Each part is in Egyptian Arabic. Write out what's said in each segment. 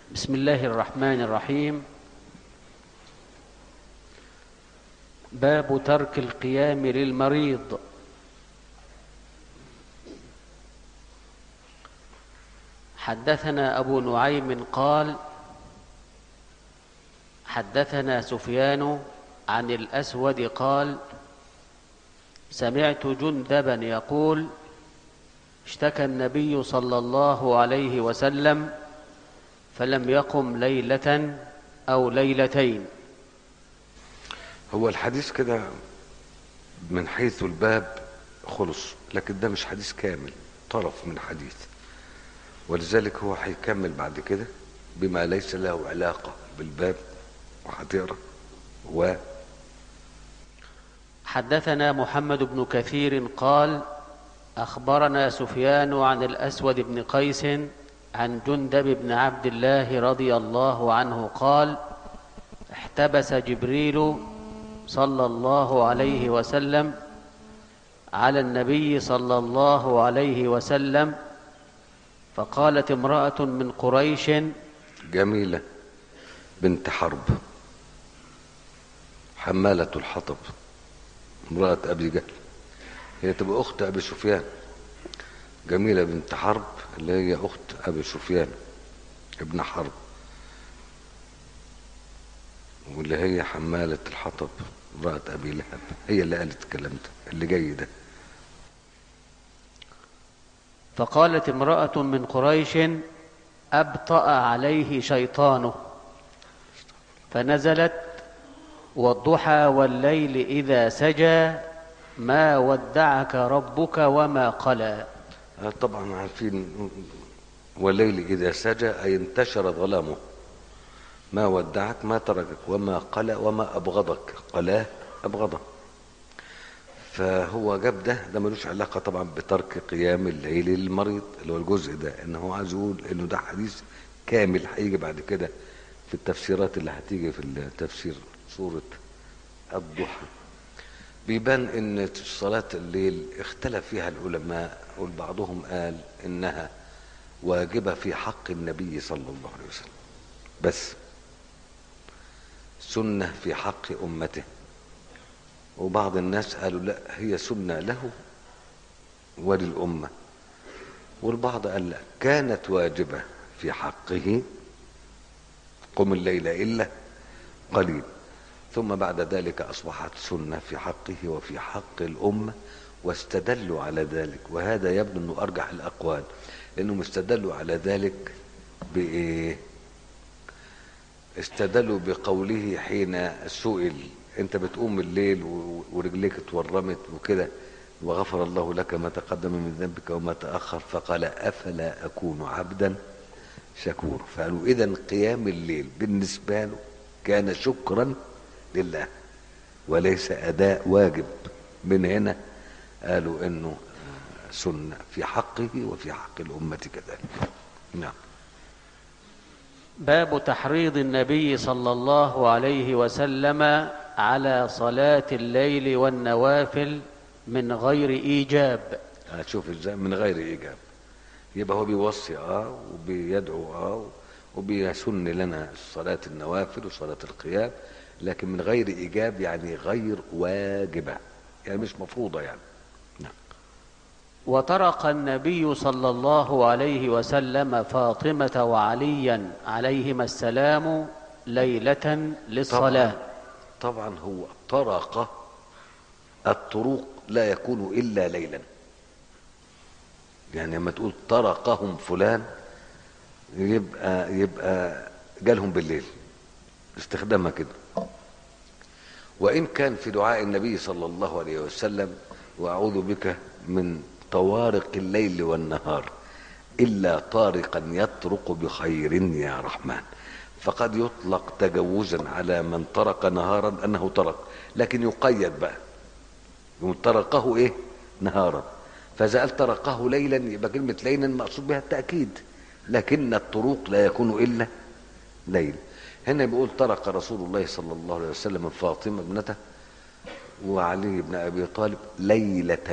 بسم الله الرحمن الرحيم باب ترك القيام للمريض حدثنا أبو نعيم قال حدثنا سفيان عن الأسود قال سمعت جندبا يقول اشتكى النبي صلى الله عليه وسلم فلم يقم ليلة أو ليلتين هو الحديث كده من حيث الباب خلص لكن ده مش حديث كامل طرف من حديث ولذلك هو هيكمل بعد كده بما ليس له علاقة بالباب وهتقرا و حدثنا محمد بن كثير قال أخبرنا سفيان عن الأسود بن قيس عن جندب بن عبد الله رضي الله عنه قال احتبس جبريل صلى الله عليه وسلم على النبي صلى الله عليه وسلم فقالت امرأة من قريش جميلة بنت حرب حمالة الحطب امرأة أبي جهل هي تبقى أخت أبي سفيان جميلة بنت حرب اللي هي أخت أبي سفيان ابن حرب واللي هي حمالة الحطب امرأة أبي لهب هي اللي قالت الكلام ده اللي جاي ده فقالت امرأة من قريش أبطأ عليه شيطانه فنزلت والضحى والليل إذا سجى ما ودعك ربك وما قلى آه طبعا عارفين والليل إذا سجى أي انتشر ظلامه ما ودعك ما تركك وما قلى وما أبغضك قلاه أبغضه فهو جاب ده ده ملوش علاقة طبعا بترك قيام الليل للمريض اللي هو الجزء ده ان هو عايز يقول انه ده حديث كامل هيجي بعد كده في التفسيرات اللي هتيجي في التفسير سورة الضحى بيبان ان صلاة الليل اختلف فيها العلماء والبعضهم قال انها واجبة في حق النبي صلى الله عليه وسلم بس سنة في حق أمته وبعض الناس قالوا لا هي سنة له وللأمة والبعض قال لا كانت واجبة في حقه قم الليل إلا قليل ثم بعد ذلك أصبحت سنة في حقه وفي حق الأمة واستدلوا على ذلك وهذا يبدو أنه أرجح الأقوال لأنهم استدلوا على ذلك بإيه استدلوا بقوله حين سئل انت بتقوم الليل ورجليك اتورمت وكده وغفر الله لك ما تقدم من ذنبك وما تأخر فقال أفلا أكون عبدا شكورا فقالوا إذا قيام الليل بالنسبة له كان شكرا لله وليس أداء واجب من هنا قالوا إنه سنة في حقه وفي حق الأمة كذلك نعم باب تحريض النبي صلى الله عليه وسلم على صلاة الليل والنوافل من غير إيجاب هتشوف ازاي من غير إيجاب يبقى هو بيوصي اه وبيدعو اه وبيسن لنا صلاة النوافل وصلاة القيام لكن من غير إيجاب يعني غير واجبة يعني مش مفروضة يعني نعم وطرق النبي صلى الله عليه وسلم فاطمة وعليا عليهما السلام ليلة للصلاة طبعا هو طرق الطرق لا يكون إلا ليلا يعني لما تقول طرقهم فلان يبقى يبقى جالهم بالليل استخدامها كده وإن كان في دعاء النبي صلى الله عليه وسلم وأعوذ بك من طوارق الليل والنهار إلا طارقا يطرق بخير يا رحمن فقد يطلق تجوزا على من طرق نهارا أنه طرق لكن يقيد بقى طرقه إيه نهارا فإذا قال طرقه ليلا يبقى كلمة ليلا مقصود بها التأكيد لكن الطرق لا يكون إلا ليل هنا بيقول طرق رسول الله صلى الله عليه وسلم فاطمة ابنته وعلي بن أبي طالب ليلة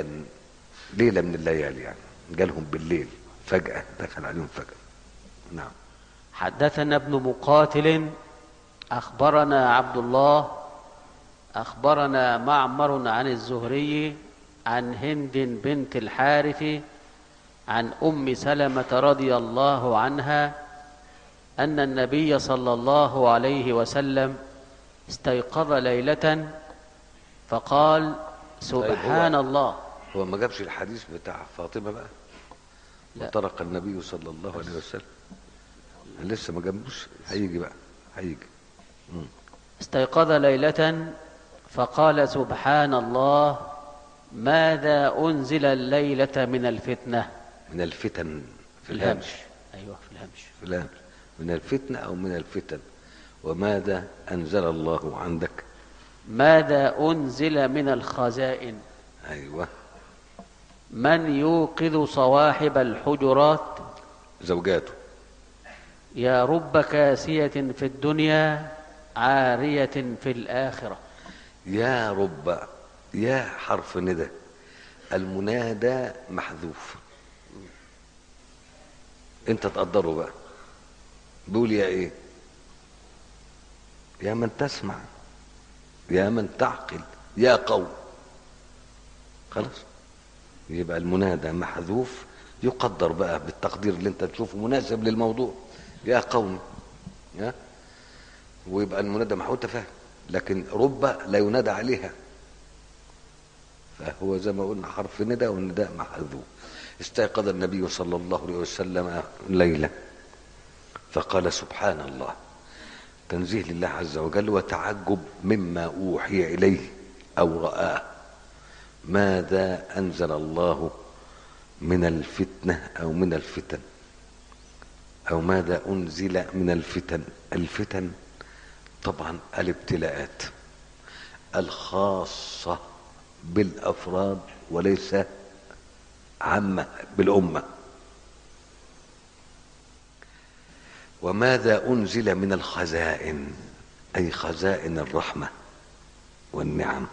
ليلة من الليالي يعني جالهم بالليل فجأة دخل عليهم فجأة نعم حدثنا ابن مقاتل أخبرنا عبد الله أخبرنا معمر عن الزهري عن هند بنت الحارث عن أم سلمة رضي الله عنها أن النبي صلى الله عليه وسلم استيقظ ليلة فقال سبحان هو- الله هو ما جابش الحديث بتاع فاطمه بقى لا. وطرق النبي صلى الله عليه وسلم لسه ما جابوش هيجي بقى هيجي استيقظ ليلة فقال سبحان الله ماذا أنزل الليلة من الفتنة من الفتن في الهمش أيوة في الهمش في الهمش من الفتنه او من الفتن وماذا انزل الله عندك ماذا أنزل من الخزائن ايوه من يوقظ صواحب الحجرات زوجاته يا رب كاسية في الدنيا عارية في الآخرة يا رب يا حرف ندى المنادى محذوف انت تقدره بقى بيقول يا ايه يا من تسمع يا من تعقل يا قوم خلاص يبقى المنادى محذوف يقدر بقى بالتقدير اللي انت تشوفه مناسب للموضوع يا قوم ها ويبقى المنادى محذوف أنت فاهم لكن رب لا ينادى عليها فهو زي ما قلنا حرف ندى والنداء محذوف استيقظ النبي صلى الله عليه وسلم ليلة فقال سبحان الله تنزيه لله عز وجل وتعجب مما أوحي إليه أو رآه ماذا أنزل الله من الفتنة أو من الفتن أو ماذا أنزل من الفتن الفتن طبعا الابتلاءات الخاصة بالأفراد وليس عامة بالأمة وماذا أنزل من الخزائن أي خزائن الرحمة والنعم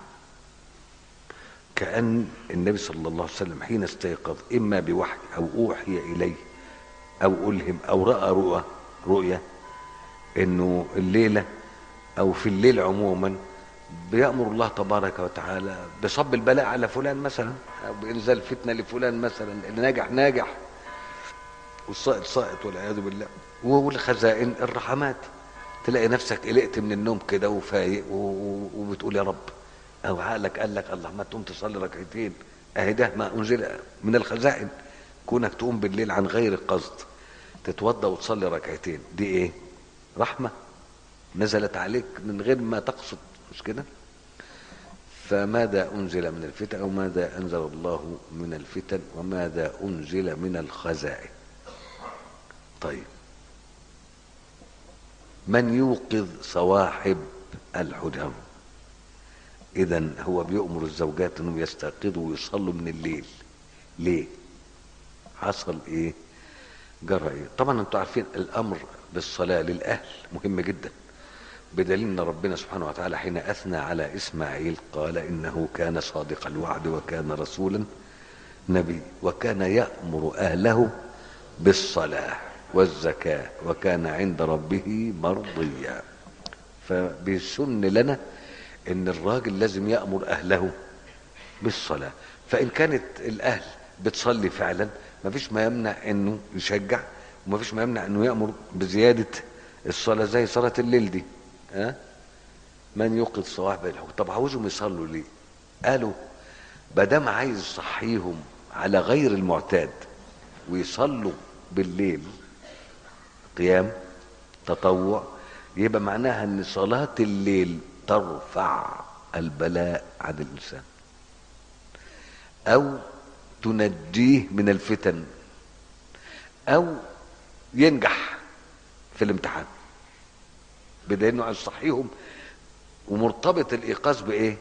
كأن النبي صلى الله عليه وسلم حين استيقظ إما بوحي أو أوحي إليه أو ألهم أو رأى رؤى رؤية إنه الليلة أو في الليل عموما بيأمر الله تبارك وتعالى بصب البلاء على فلان مثلا أو بإنزال فتنة لفلان مثلا اللي ناجح ناجح والسائط سائط والعياذ بالله والخزائن الرحمات تلاقي نفسك قلقت من النوم كده وفايق و- و- وبتقول يا رب او عقلك قال لك الله ما تقوم تصلي ركعتين اهي ده ما انزل من الخزائن كونك تقوم بالليل عن غير قصد تتوضا وتصلي ركعتين دي ايه رحمه نزلت عليك من غير ما تقصد مش كده فماذا انزل من الفتن او ماذا انزل الله من الفتن وماذا انزل من الخزائن طيب من يوقظ صواحب الحجر اذا هو بيؤمر الزوجات انهم يستيقظوا ويصلوا من الليل ليه حصل ايه جرى ايه طبعا انتوا عارفين الامر بالصلاه للاهل مهم جدا بدليل ان ربنا سبحانه وتعالى حين اثنى على اسماعيل قال انه كان صادق الوعد وكان رسولا نبي وكان يامر اهله بالصلاه والزكاه وكان عند ربه مرضيا فبيسن لنا ان الراجل لازم يامر اهله بالصلاه فان كانت الاهل بتصلي فعلا ما فيش ما يمنع انه يشجع وما فيش ما يمنع انه يامر بزياده الصلاه زي صلاه الليل دي ها من يوقظ صواحب الحكم طب عاوزهم يصلوا ليه قالوا بدام عايز يصحيهم على غير المعتاد ويصلوا بالليل قيام تطوع يبقى معناها ان صلاة الليل ترفع البلاء عن الانسان او تنجيه من الفتن او ينجح في الامتحان بدليل انه عايز يصحيهم ومرتبط الايقاظ بايه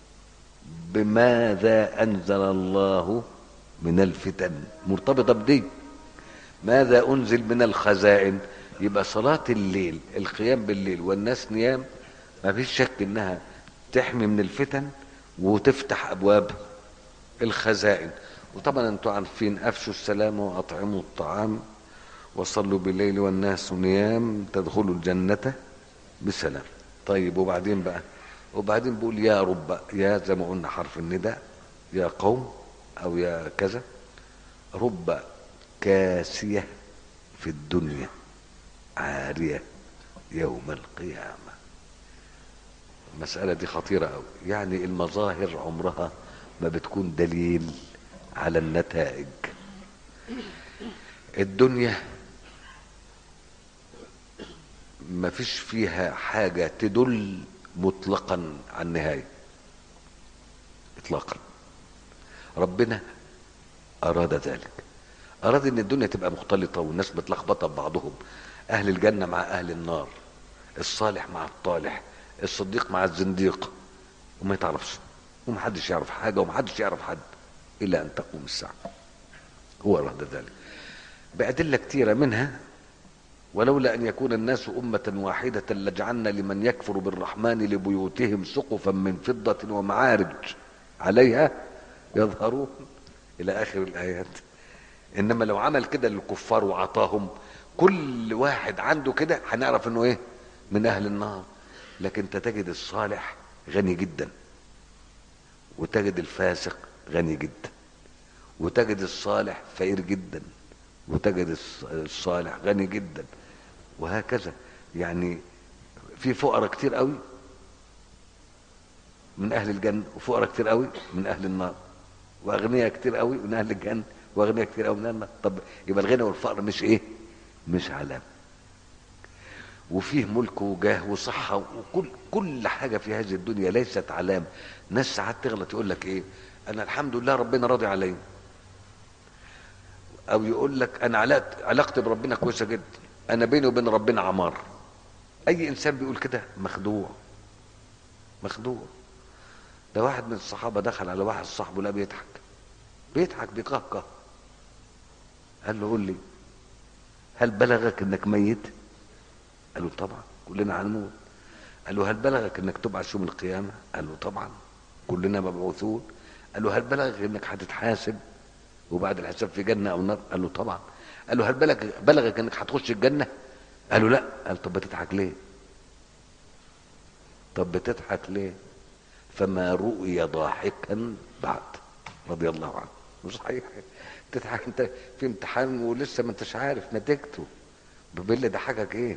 بماذا انزل الله من الفتن مرتبطه بدي ماذا انزل من الخزائن يبقى صلاة الليل القيام بالليل والناس نيام ما فيش شك انها تحمي من الفتن وتفتح ابواب الخزائن وطبعا انتوا عارفين افشوا السلام واطعموا الطعام وصلوا بالليل والناس نيام تدخلوا الجنة بسلام طيب وبعدين بقى وبعدين بيقول يا رب يا زي ما قلنا حرف النداء يا قوم او يا كذا رب كاسية في الدنيا عارية يوم القيامة المسألة دي خطيرة أوي يعني المظاهر عمرها ما بتكون دليل على النتائج الدنيا ما فيش فيها حاجة تدل مطلقا عن النهاية اطلاقا ربنا اراد ذلك اراد ان الدنيا تبقى مختلطة والناس متلخبطة ببعضهم اهل الجنة مع اهل النار الصالح مع الطالح الصديق مع الزنديق وما يتعرفش ومحدش يعرف حاجة ومحدش يعرف حد إلا أن تقوم الساعة هو أراد ذلك بأدلة كثيرة منها ولولا أن يكون الناس أمة واحدة لجعلنا لمن يكفر بالرحمن لبيوتهم سقفا من فضة ومعارج عليها يظهرون إلى آخر الآيات إنما لو عمل كده للكفار وعطاهم كل واحد عنده كده هنعرف إنه إيه من أهل النار لكن انت تجد الصالح غني جدا وتجد الفاسق غني جدا وتجد الصالح فقير جدا وتجد الصالح غني جدا وهكذا يعني في فقراء كتير قوي من اهل الجنه وفقراء كتير قوي من اهل النار واغنياء كتير قوي من اهل الجنه واغنياء كتير قوي من اهل النار طب يبقى الغنى والفقر مش ايه مش علامه وفيه ملك وجاه وصحة وكل كل حاجة في هذه الدنيا ليست علامة ناس ساعات تغلط يقول لك ايه انا الحمد لله ربنا راضي عليا او يقول لك انا علاقت علاقتي بربنا كويسة جدا انا بيني وبين ربنا عمار اي انسان بيقول كده مخدوع مخدوع ده واحد من الصحابة دخل على واحد صاحبه لا بيضحك بيضحك بيقهقه قال له قول لي هل بلغك انك ميت قال له طبعا كلنا هنموت قال له هل بلغك انك تبعث يوم القيامه قال له طبعا كلنا مبعوثون قال له هل بلغك انك هتتحاسب وبعد الحساب في جنه او نار قال له طبعا قال له هل بلغ بلغك انك هتخش الجنه قال له لا قال طب بتضحك ليه طب بتضحك ليه فما رؤي ضاحكا بعد رضي الله عنه مش صحيح تضحك انت في امتحان ولسه ما انتش عارف نتيجته بالله ده حاجك ايه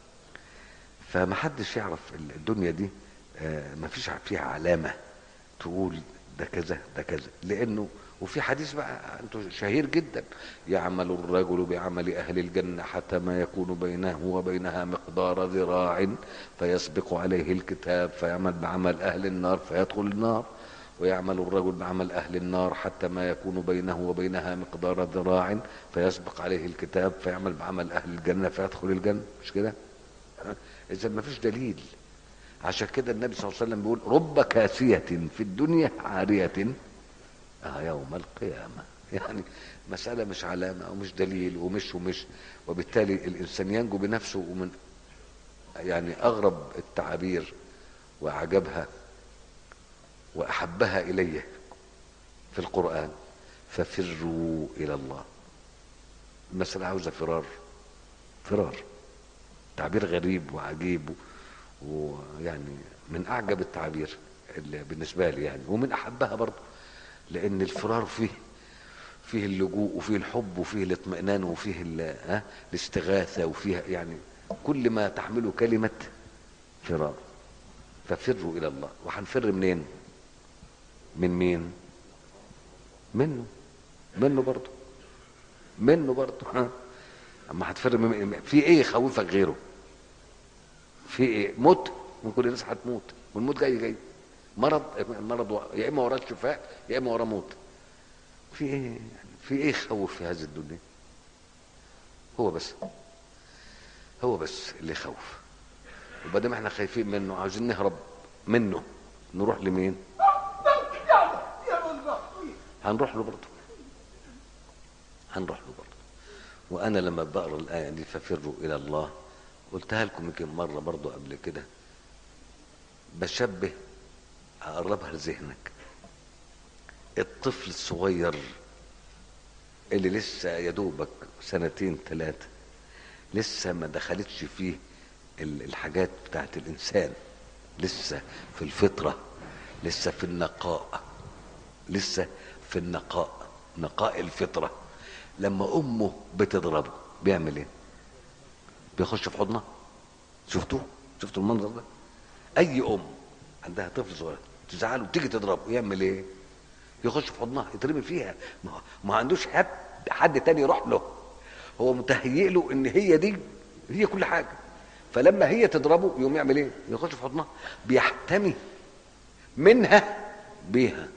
فما حدش يعرف الدنيا دي ما فيش فيها علامة تقول ده كذا ده كذا لأنه وفي حديث بقى انتوا شهير جدا يعمل الرجل بعمل أهل الجنة حتى ما يكون بينه وبينها مقدار ذراع فيسبق عليه الكتاب فيعمل بعمل أهل النار فيدخل النار ويعمل الرجل بعمل أهل النار حتى ما يكون بينه وبينها مقدار ذراع فيسبق عليه الكتاب فيعمل بعمل أهل الجنة فيدخل الجنة مش كده؟ اذا ما فيش دليل عشان كده النبي صلى الله عليه وسلم بيقول رب كاسية في الدنيا عارية آه يوم القيامة يعني مسألة مش علامة ومش دليل ومش ومش وبالتالي الإنسان ينجو بنفسه ومن يعني أغرب التعابير وأعجبها وأحبها إلي في القرآن ففروا إلى الله المسألة عاوزة فرار فرار تعبير غريب وعجيب ويعني من اعجب التعابير اللي بالنسبه لي يعني ومن احبها برضه لان الفرار فيه فيه اللجوء وفيه الحب وفيه الاطمئنان وفيه ها الاستغاثه وفيه يعني كل ما تحمله كلمه فرار ففروا الى الله وهنفر منين من مين منه منه برضه منه برضه ها اما هتفر من في ايه يخوفك غيره في ايه موت من كل الناس هتموت والموت جاي جاي مرض مرض يا اما وراه شفاء يا اما وراه موت في ايه في ايه يخوف في هذه الدنيا هو بس هو بس اللي يخوف وبعدين احنا خايفين منه عاوزين نهرب منه نروح لمين هنروح له برضه هنروح له برضه وانا لما بقرا الايه دي ففروا الى الله قلتها لكم يمكن مره برضو قبل كده بشبه اقربها لذهنك الطفل الصغير اللي لسه يا دوبك سنتين ثلاثه لسه ما دخلتش فيه ال- الحاجات بتاعت الانسان لسه في الفطره لسه في النقاء لسه في النقاء نقاء الفطره لما امه بتضربه بيعمل ايه بيخش في حضنها شفتوه شفتوا المنظر ده اي ام عندها طفل صغير تزعله وتيجي تضربه يعمل ايه يخش في حضنها يترمي فيها ما, هو- ما عندوش حد حد تاني يروح له هو متهيئ له ان هي دي هي كل حاجه فلما هي تضربه يقوم يعمل ايه يخش في حضنها بيحتمي منها بيها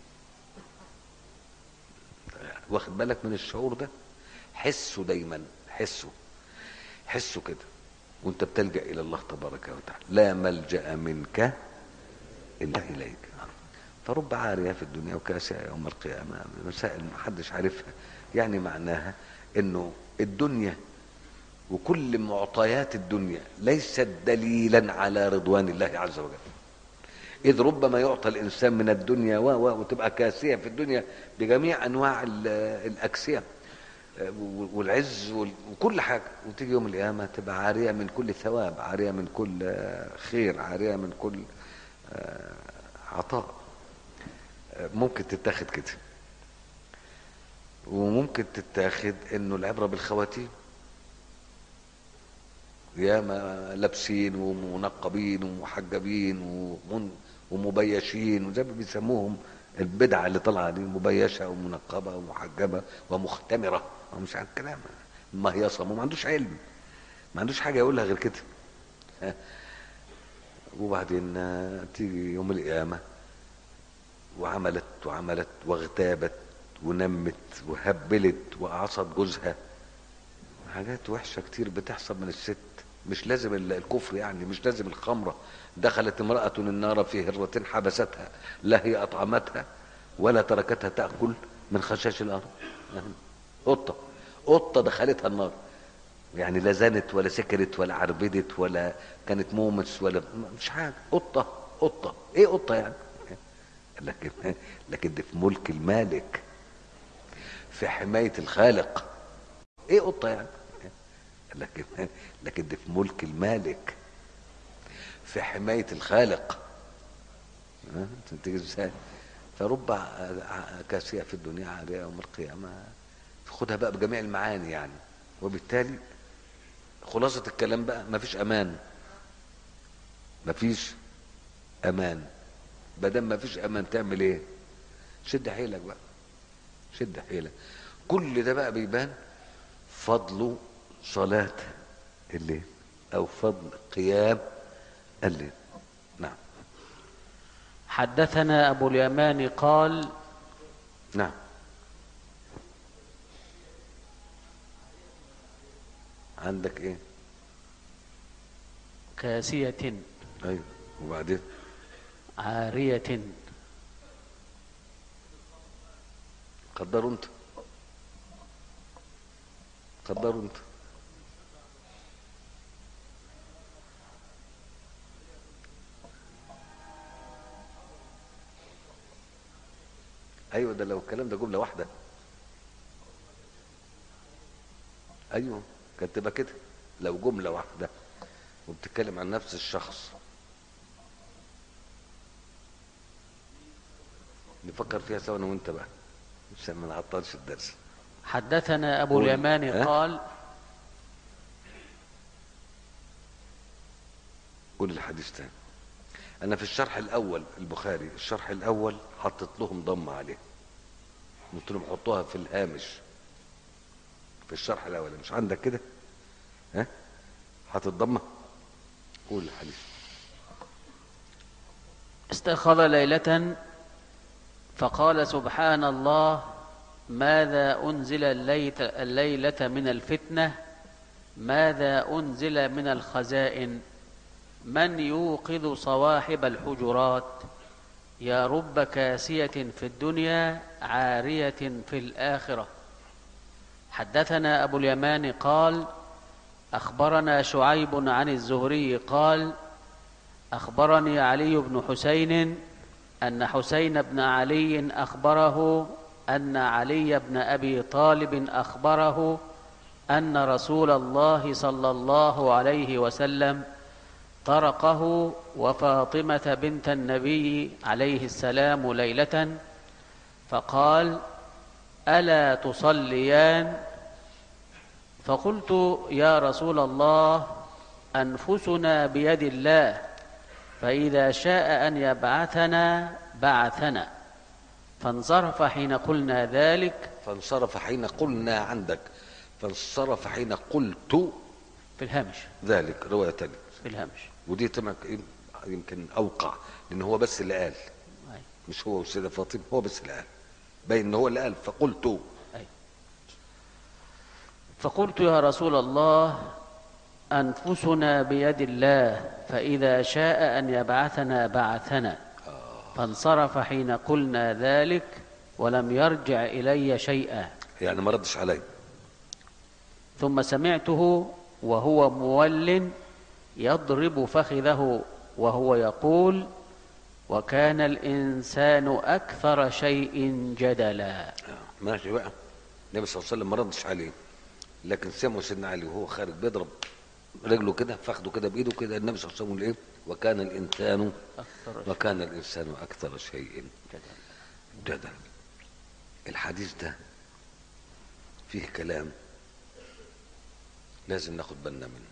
واخد بالك من الشعور ده حسه دايما حسه حسه كده وانت بتلجا الى الله تبارك وتعالى لا ملجا منك الا اليك فرب عاريه في الدنيا وكاسيه يوم القيامه مسائل ما حدش عارفها يعني معناها انه الدنيا وكل معطيات الدنيا ليست دليلا على رضوان الله عز وجل إذ ربما يعطى الإنسان من الدنيا و و وتبقى كاسية في الدنيا بجميع أنواع ال- الأكسية آه، والعز وال- وكل حاجة وتيجي يوم القيامة تبقى عارية من كل ثواب عارية من كل آه، خير عارية من كل آه، عطاء آه، ممكن تتاخد كده وممكن تتاخد انه العبرة بالخواتيم ياما لابسين ومنقبين ومحجبين ومن ومبيشين وزي ما بيسموهم البدعة اللي طالعة دي مبيشة ومنقبة ومحجبة ومختمرة هو مش عن كلام مهيصة ما عندوش علم ما عندوش حاجة يقولها غير كده ها. وبعدين آه، تيجي يوم القيامة وعملت وعملت واغتابت ونمت وهبلت وأعصت جوزها حاجات وحشة كتير بتحصل من الست مش لازم ال- الكفر يعني مش لازم الخمرة دخلت امرأة النار في هرة حبستها لا هي أطعمتها ولا تركتها تأكل من خشاش الأرض قطة قطة دخلتها النار يعني لا زنت ولا سكرت ولا عربدت ولا كانت مومس ولا مش حاجة قطة قطة ايه قطة يعني لكن لكن دي في ملك المالك في حماية الخالق ايه قطه يعني لكن لكن دي في ملك المالك في حمايه الخالق ها؟ تيجي ازاي فرب ع- كاسيه في الدنيا عاريه يوم القيامه خدها بقى بجميع المعاني يعني وبالتالي خلاصه الكلام بقى مفيش امان مفيش امان بدل مفيش امان تعمل ايه شد حيلك بقى شد حيلك كل ده بقى بيبان فضل صلاة الليل أو فضل قيام الليل نعم حدثنا أبو اليمان قال نعم عندك ايه كاسية ايوه وبعدين عارية قدروا انت قدروا انت ايوه ده لو الكلام ده جمله واحده ايوه كانت تبقى كده لو جمله واحده وبتتكلم عن نفس الشخص نفكر فيها سوا انا وانت بقى عشان ما نعطلش الدرس حدثنا أبو قول. اليمان ها؟ قال قول الحديث تاني انا في الشرح الاول البخاري الشرح الاول حطيت لهم ضم عليه قلت لهم حطوها في الهامش في الشرح الاول مش عندك كده ها حاطط ضمه قول الحديث استيقظ ليلة فقال سبحان الله ماذا أنزل الليت- الليلة من الفتنة ماذا أنزل من الخزائن من يوقظ صواحب الحجرات يا رب كاسية في الدنيا عارية في الآخرة حدثنا أبو اليمان قال أخبرنا شعيب عن الزهري قال أخبرني علي بن حسين أن حسين بن علي أخبره أن علي بن أبي طالب أخبره أن رسول الله صلى الله عليه وسلم طرقه وفاطمة بنت النبي عليه السلام ليلة فقال ألا تصليان فقلت يا رسول الله أنفسنا بيد الله فإذا شاء أن يبعثنا بعثنا فانصرف حين قلنا ذلك فانصرف حين قلنا عندك فانصرف حين قلت في الهامش ذلك رواية تانية في الهامش ودي تمك يمكن أوقع لأن هو بس اللي قال أي. مش هو والسيدة فاطمة هو بس اللي قال باين إن هو اللي قال فقلت أي. فقلت يا رسول الله أنفسنا بيد الله فإذا شاء أن يبعثنا بعثنا فانصرف حين قلنا ذلك ولم يرجع إلي شيئا يعني ما ردش علي ثم سمعته وهو مول يضرب فخذه وهو يقول وكان الإنسان أكثر شيء جدلا آه، ماشي بقى النبي صلى الله عليه وسلم ما ردش عليه لكن سمعوا سيدنا علي وهو خارج بيضرب رجله كده فخده كده بايده كده النبي صلى الله عليه وسلم يقول ايه وكان الانسان أكثر شيء وكان الانسان اكثر شيء جدلا جدل الحديث ده فيه كلام لازم ناخد بالنا منه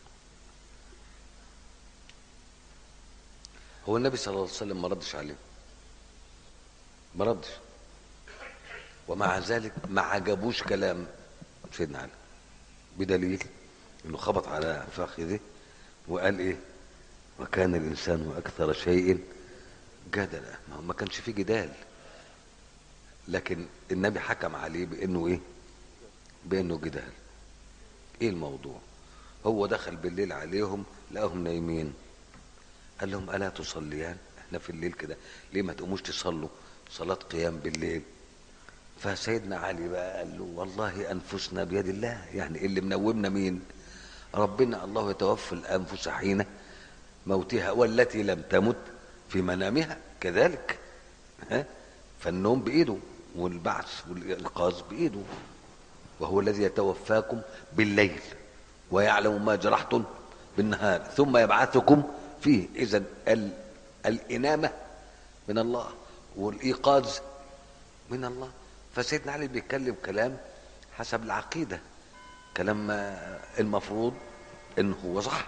هو النبي صلى الله عليه وسلم ما ردش عليه ما ردش ومع ذلك ما عجبوش كلام سيدنا علي بدليل انه خبط على فخذه وقال ايه وكان الانسان اكثر شيء جدلا ما هو ما كانش فيه جدال لكن النبي حكم عليه بانه ايه بانه جدال ايه الموضوع هو دخل بالليل عليهم لقاهم نايمين قال لهم الا تصليان احنا في الليل كده ليه ما تقوموش تصلوا صلاه قيام بالليل فسيدنا علي بقى قال له والله انفسنا بيد الله يعني اللي منومنا مين ربنا الله يتوفى الانفس حين موتها والتي لم تمت في منامها كذلك ها فالنوم بايده والبعث والايقاظ بايده وهو الذي يتوفاكم بالليل ويعلم ما جرحتم بالنهار ثم يبعثكم فيه اذا ال- الانامه من الله والايقاظ من الله فسيدنا علي بيتكلم كلام حسب العقيده كلام آه، المفروض انه هو صح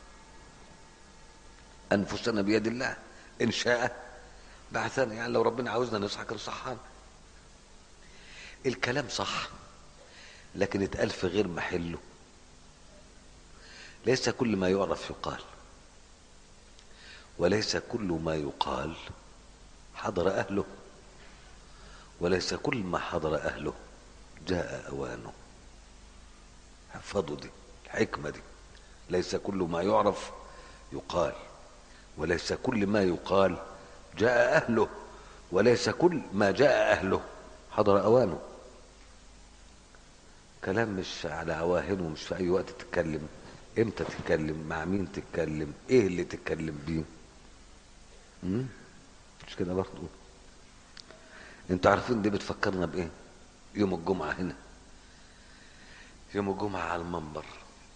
انفسنا بيد الله ان شاء بعثنا يعني لو ربنا عاوزنا نصحى كان صحانا الكلام صح لكن اتقال في غير محله ليس كل ما يعرف يقال وليس كل ما يقال حضر اهله وليس كل ما حضر اهله جاء اوانه احفظوا دي الحكمه دي ليس كل ما يعرف يقال وليس كل ما يقال جاء اهله وليس كل ما جاء اهله حضر اوانه كلام مش على عواهن ومش في اي وقت تتكلم امتى تتكلم مع مين تتكلم ايه اللي تتكلم بيه مم؟ مش كده برضه انتوا عارفين دي بتفكرنا بايه يوم الجمعه هنا يوم الجمعه على المنبر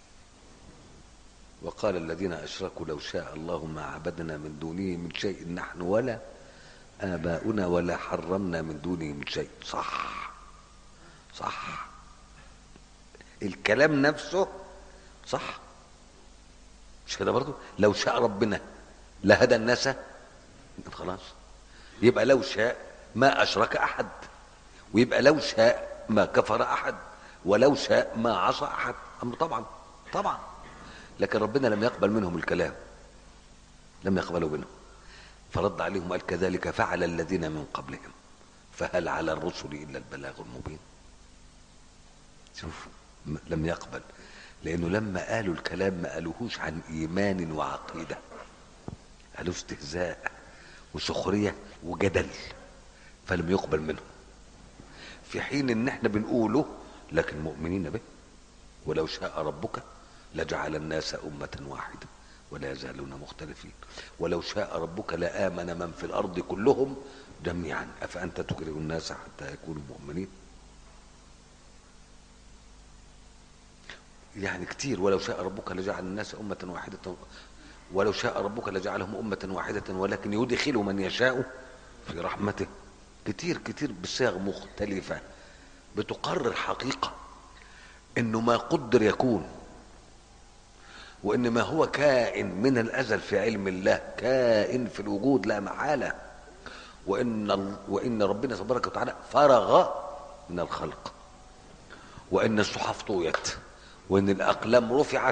وقال الذين اشركوا لو شاء الله ما عبدنا من دونه من شيء نحن ولا اباؤنا ولا حرمنا من دونه من شيء صح صح الكلام نفسه صح مش كده برضو لو شاء ربنا لهدى الناس خلاص يبقى لو شاء ما اشرك احد ويبقى لو شاء ما كفر احد ولو شاء ما عصى احد امر طبعا طبعا لكن ربنا لم يقبل منهم الكلام لم يقبلوا منهم فرد عليهم قال كذلك فعل الذين من قبلهم فهل على الرسل الا البلاغ المبين شوف م- لم يقبل لانه لما قالوا الكلام ما قالوهوش عن ايمان وعقيده قالوا استهزاء وسخريه وجدل فلم يقبل منهم في حين ان احنا بنقوله لكن مؤمنين به ولو شاء ربك لجعل الناس أمة واحدة ولا يزالون مختلفين ولو شاء ربك لآمن من في الأرض كلهم جميعا أفأنت تكره الناس حتى يكونوا مؤمنين يعني كتير ولو شاء ربك لجعل الناس أمة واحدة ولو شاء ربك لجعلهم أمة واحدة ولكن يدخل من يشاء في رحمته كتير كتير بصيغ مختلفة بتقرر حقيقة انه ما قدر يكون وان ما هو كائن من الازل في علم الله كائن في الوجود لا محالة وان ال- وان ربنا تبارك وتعالى فرغ من الخلق وان الصحف طويت وان الاقلام رفعت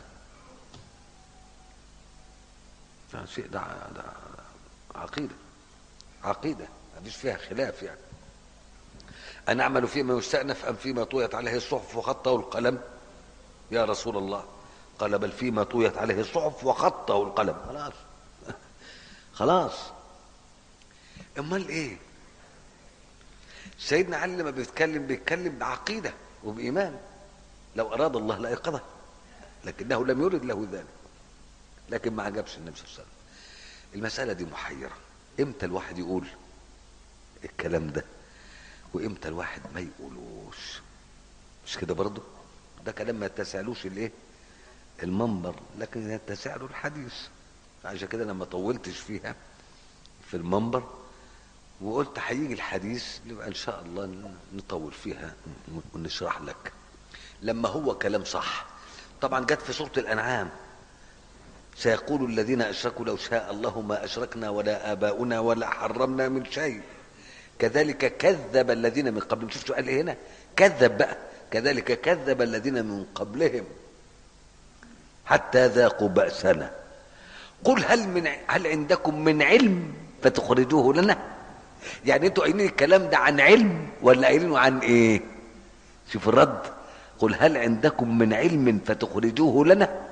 ده شيء ده, ده عقيده عقيده ما فيش فيها خلاف يعني أن أعمل فيما يستأنف أم فيما طويت عليه الصحف وخطه القلم يا رسول الله قال بل فيما طويت عليه الصحف وخطه القلم خلاص خلاص امال ايه سيدنا علي لما بيتكلم بيتكلم بعقيده وبايمان لو اراد الله لايقظه لكنه لم يرد له ذلك لكن ما عجبش النبي صلى الله عليه وسلم المساله دي محيره امتى الواحد يقول الكلام ده وامتى الواحد ما يقولوش مش كده برضه ده كلام ما يتسعلوش الايه المنبر لكن يتسع له الحديث عشان كده انا ما طولتش فيها في المنبر وقلت هيجي الحديث نبقى ان شاء الله نطول فيها ونشرح لك لما هو كلام صح طبعا جت في سوره الانعام سيقول الذين اشركوا لو شاء الله ما اشركنا ولا اباؤنا ولا حرمنا من شيء كذلك كذب الذين من قبلهم شفتوا قال ايه هنا كذب بقى كذلك كذب الذين من قبلهم حتى ذاقوا بأسنا قل هل من هل عندكم من علم فتخرجوه لنا يعني انتوا قايلين الكلام ده عن علم ولا قايلينه عن ايه شوف الرد قل هل عندكم من علم فتخرجوه لنا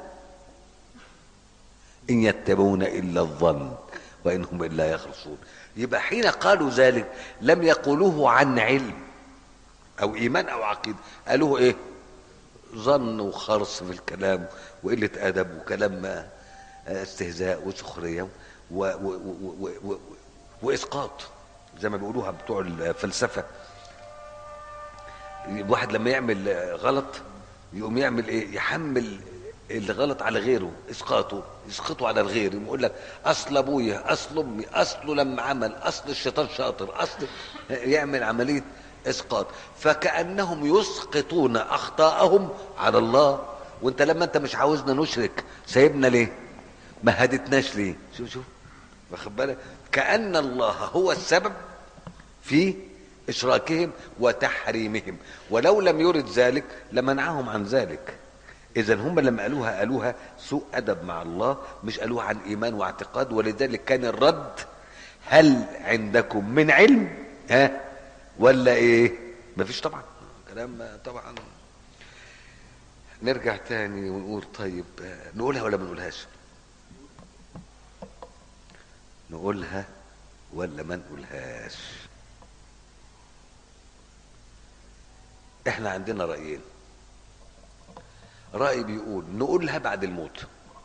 ان يتبعون الا الظن وان هم الا يخرصون يبقى حين قالوا ذلك لم يقولوه عن علم او ايمان او عقيده قالوه ايه ظن وخرص في الكلام وقله ادب وكلام استهزاء وسخريه و و و و و واسقاط زي ما بيقولوها بتوع الفلسفه الواحد لما يعمل غلط يقوم يعمل ايه يحمل الغلط على غيره اسقاطه يسقطه على الغير يقول لك اصل ابويا اصل امي اصله لما عمل اصل الشيطان شاطر اصل يعمل عمليه اسقاط فكانهم يسقطون اخطاءهم على الله وانت لما انت مش عاوزنا نشرك سايبنا ليه ما هدتناش ليه شوف شوف واخد بالك كان الله هو السبب في اشراكهم وتحريمهم ولو لم يرد ذلك لمنعهم عن ذلك اذا هم لما قالوها قالوها سوء ادب مع الله مش قالوها عن ايمان واعتقاد ولذلك كان الرد هل عندكم من علم ها ولا ايه مفيش طبعا كلام طبعا نرجع تاني ونقول طيب نقولها ولا ما نقولهاش نقولها ولا ما نقولهاش احنا عندنا رايين راي بيقول نقولها بعد الموت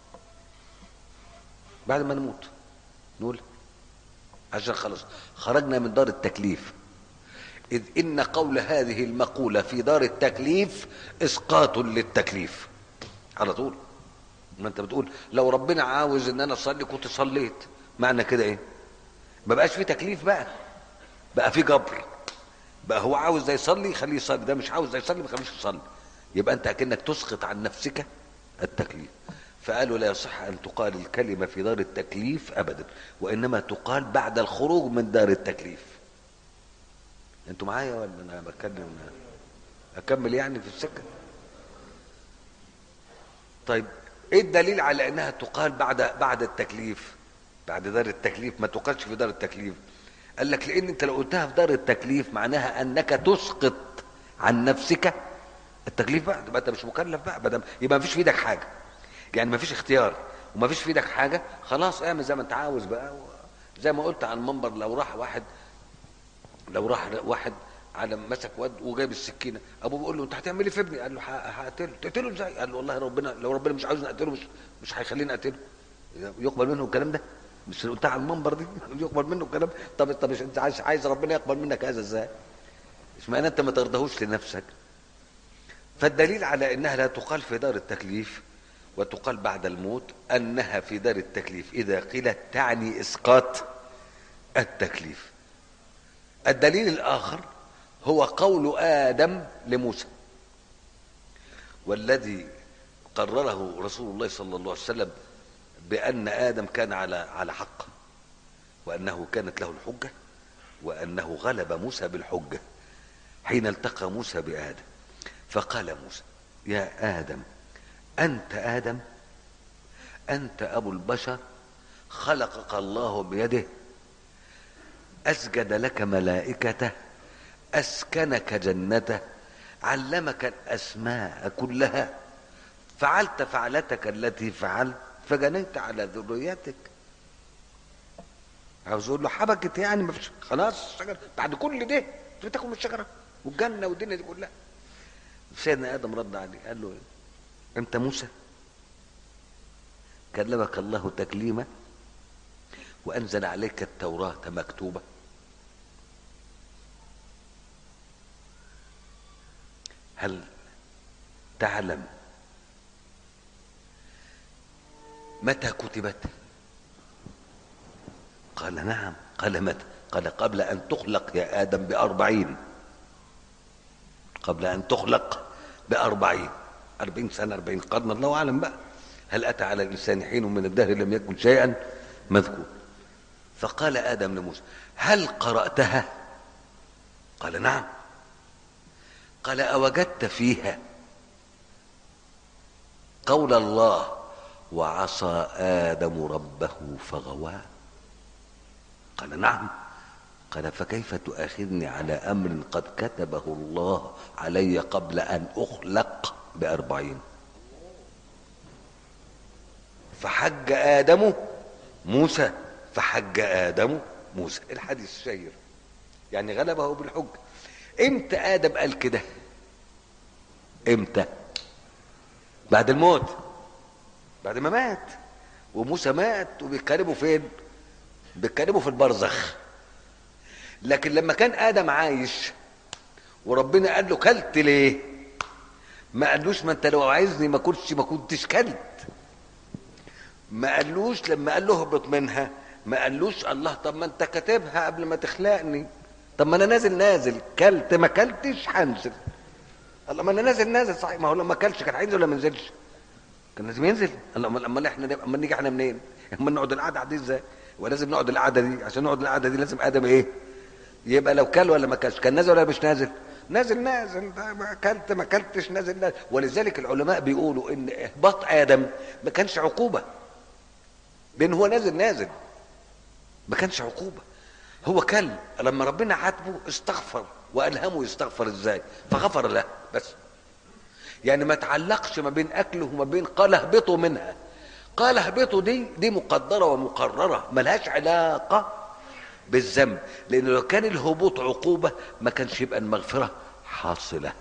بعد ما نموت نقول عشان خلاص خرجنا من دار التكليف إذ إن قول هذه المقولة في دار التكليف إسقاط للتكليف على طول ما أنت بتقول لو ربنا عاوز إن أنا أصلي كنت صليت معنى كده إيه؟ ما بقاش في تكليف بقى بقى في جبر بقى هو عاوز ده يصلي خليه يصلي ده مش عاوز ده يصلي ما خليش يصلي يبقى أنت أكنك تسقط عن نفسك التكليف فقالوا لا يصح أن تقال الكلمة في دار التكليف أبدا وإنما تقال بعد الخروج من دار التكليف انتوا معايا ولا انا بتكلم اكمل يعني في السكه طيب ايه الدليل على انها تقال بعد بعد التكليف بعد دار التكليف ما تقالش في دار التكليف قال لك لان انت لو قلتها في دار التكليف معناها انك تسقط عن نفسك التكليف بقى تبقى انت مش مكلف بقى بدل يبقى ما فيش في ايدك حاجه يعني ما فيش اختيار وما فيش في ايدك حاجه خلاص اعمل زي ما انت عاوز بقى زي ما قلت على المنبر لو راح واحد لو راح واحد على مسك واد وجايب السكينه ابوه بيقول له انت هتعمل ايه في ابني؟ قال له هقتله تقتله ازاي؟ قال له والله ربنا لو ربنا مش عاوزني اقتله مش مش هيخليني اقتله يقبل منه الكلام ده؟ مش قلتها على المنبر دي يقبل منه الكلام طب طب انت عايز عايز ربنا يقبل منك هذا ازاي؟ اشمعنى انت ما ترضاهوش لنفسك؟ فالدليل على انها لا تقال في دار التكليف وتقال بعد الموت انها في دار التكليف اذا قيلت تعني اسقاط التكليف الدليل الاخر هو قول ادم لموسى والذي قرره رسول الله صلى الله عليه وسلم بان ادم كان على على حق وانه كانت له الحجه وانه غلب موسى بالحجه حين التقى موسى بادم فقال موسى يا ادم انت ادم انت ابو البشر خلقك الله بيده اسجد لك ملائكته اسكنك جنته علمك الاسماء كلها فعلت فعلتك التي فعلت فجنيت على ذريتك عاوز اقول له حبكت يعني مفيش خلاص الشجره بعد كل ده بتاكل من الشجره والجنه والدنيا دي كلها سيدنا ادم رد عليه قال له إيه؟ انت موسى كلمك الله تكليما وانزل عليك التوراه مكتوبه هل تعلم متى كتبت قال نعم قال متى قال قبل أن تخلق يا آدم بأربعين قبل أن تخلق بأربعين أربعين سنة أربعين قرن الله أعلم بقى هل أتى على الإنسان حين من الدهر لم يكن شيئا مذكور فقال آدم لموسى هل قرأتها قال نعم قال أوجدت فيها قول الله وعصى آدم ربه فغوى قال نعم قال فكيف تؤاخذني على أمر قد كتبه الله علي قبل أن أخلق بأربعين فحج آدم موسى فحج آدم موسى الحديث الشهير يعني غلبه بالحج امتى آدم قال كده امتى بعد الموت بعد ما مات وموسى مات وبيتكلموا فين بيتكلموا في البرزخ لكن لما كان ادم عايش وربنا قال له كلت ليه ما قالوش ما انت لو عايزني ما كنتش ما كنتش كلت ما قالوش لما قال له اهبط منها ما قالوش الله طب ما انت كاتبها قبل ما تخلقني طب ما انا نازل نازل كلت ما كلتش هنزل الله ما انا نازل نازل صحيح ما هو لما كلش كان هينزل ولا ما نزلش كان لازم ينزل الله امال امال احنا نبقى امال نيجي احنا منين امال نقعد القعده دي ازاي ولازم نقعد القعده دي عشان نقعد القعده دي لازم ادم ايه يبقى لو كل ولا ما كلش كان نازل ولا مش نازل نازل نازل ما اكلت ما اكلتش نازل نازل ولذلك العلماء بيقولوا ان اهباط ادم ما كانش عقوبه لان هو نازل نازل ما كانش عقوبه هو كل لما ربنا عاتبه استغفر والهمه يستغفر ازاي فغفر له بس يعني ما تعلقش ما بين اكله وما بين قال اهبطوا منها قال اهبطوا دي دي مقدره ومقرره ملهاش علاقه بالذنب لان لو كان الهبوط عقوبه ما كانش يبقى المغفره حاصله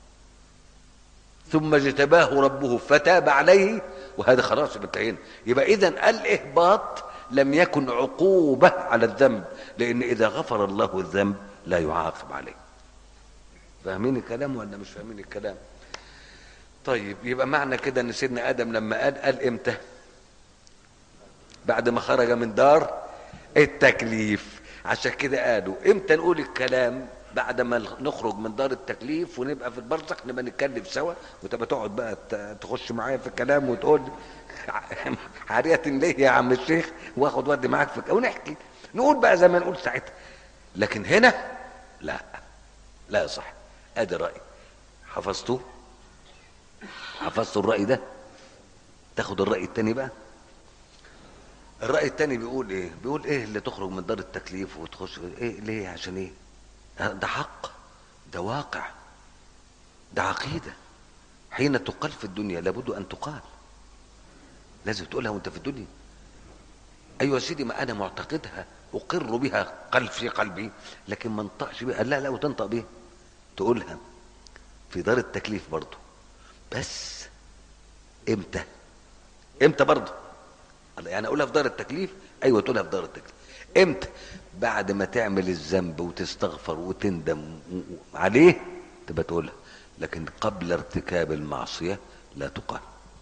ثم اجتباه ربه فتاب عليه وهذا خلاص انتهينا يبقى اذا الاهباط لم يكن عقوبه على الذنب لان اذا غفر الله الذنب لا يعاقب عليه فاهمين الكلام ولا مش فاهمين الكلام طيب يبقى معنى كده ان سيدنا ادم لما قال قال امتى بعد ما خرج من دار التكليف عشان كده قالوا امتى نقول الكلام بعد ما نخرج من دار التكليف ونبقى في البرزخ نبقى نتكلم سوا وتبقى تقعد بقى تخش معايا في الكلام وتقول حرية ليه يا عم الشيخ واخد ودي معاك في ونحكي نقول بقى زي ما نقول ساعتها لكن هنا لا لا يصح ادي الرأي حفظتوه حفظتوا الرأي ده تاخد الرأي التاني بقى الرأي التاني بيقول ايه بيقول ايه اللي تخرج من دار التكليف وتخش ايه ليه عشان ايه ده حق ده واقع ده عقيدة حين تقال في الدنيا لابد ان تقال لازم تقولها وانت في الدنيا ايوه سيدي ما انا معتقدها اقر بها قلب في قلبي لكن ما انطقش بها لا لا وتنطق بها تقولها في دار التكليف برضه بس امتى امتى برضه يعني اقولها في دار التكليف ايوه تقولها في دار التكليف امتى بعد ما تعمل الذنب وتستغفر وتندم عليه تبقى تقولها لكن قبل ارتكاب المعصية لا تقال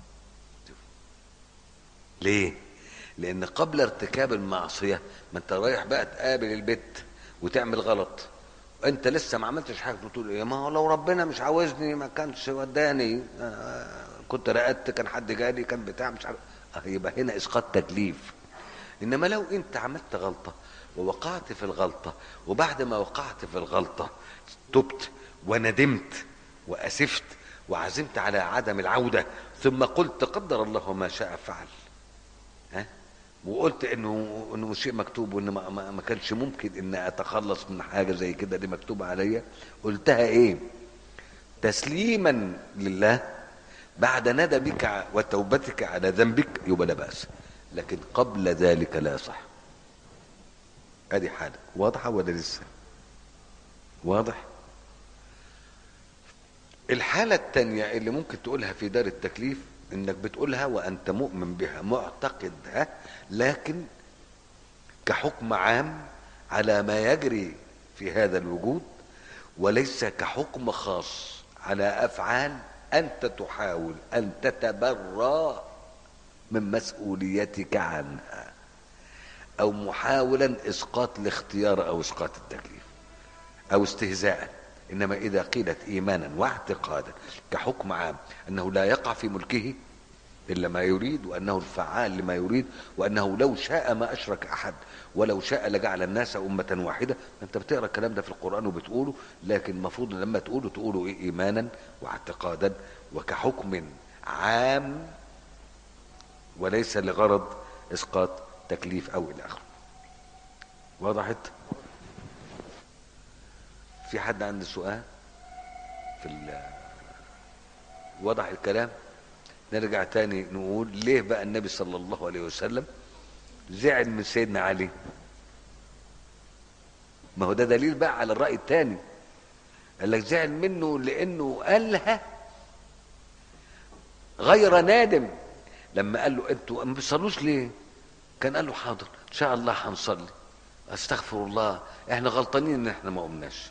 ليه لان قبل ارتكاب المعصية ما انت رايح بقى تقابل البت وتعمل غلط انت لسه ما عملتش حاجه تقول ايه ما هو لو ربنا مش عاوزني ما كانش وداني آه كنت رقدت كان حد جالي كان بتاع مش عارف آه يبقى هنا اسقاط تكليف انما لو انت عملت غلطه ووقعت في الغلطه وبعد ما وقعت في الغلطه تبت وندمت واسفت وعزمت على عدم العوده ثم قلت قدر الله ما شاء فعل ها وقلت انه انه شيء مكتوب وان ما, ما, ما كانش ممكن ان اتخلص من حاجه زي كده دي مكتوبه عليا قلتها ايه تسليما لله بعد ندمك وتوبتك على ذنبك يبقى لا باس لكن قبل ذلك لا صح ادي حاله واضحه ولا لسه واضح الحالة التانية اللي ممكن تقولها في دار التكليف انك بتقولها وانت مؤمن بها معتقدها لكن كحكم عام على ما يجري في هذا الوجود وليس كحكم خاص على افعال انت تحاول ان تتبرى من مسؤوليتك عنها او محاولا اسقاط الاختيار او اسقاط التكليف او استهزاء انما اذا قيلت ايمانا واعتقادا كحكم عام انه لا يقع في ملكه الا ما يريد وانه الفعال لما يريد وانه لو شاء ما اشرك احد ولو شاء لجعل الناس امه واحده انت بتقرا الكلام ده في القران وبتقوله لكن المفروض لما تقوله تقوله ايه ايمانا واعتقادا وكحكم عام وليس لغرض اسقاط تكليف او الى اخره وضحت في حد عنده سؤال في ال وضح الكلام نرجع تاني نقول ليه بقى النبي صلى الله عليه وسلم زعل من سيدنا علي ما هو ده دليل بقى على الرأي التاني قال لك زعل منه لانه قالها غير نادم لما قال له انتوا ما بتصلوش ليه كان قال له حاضر ان شاء الله هنصلي استغفر الله احنا غلطانين ان احنا ما قمناش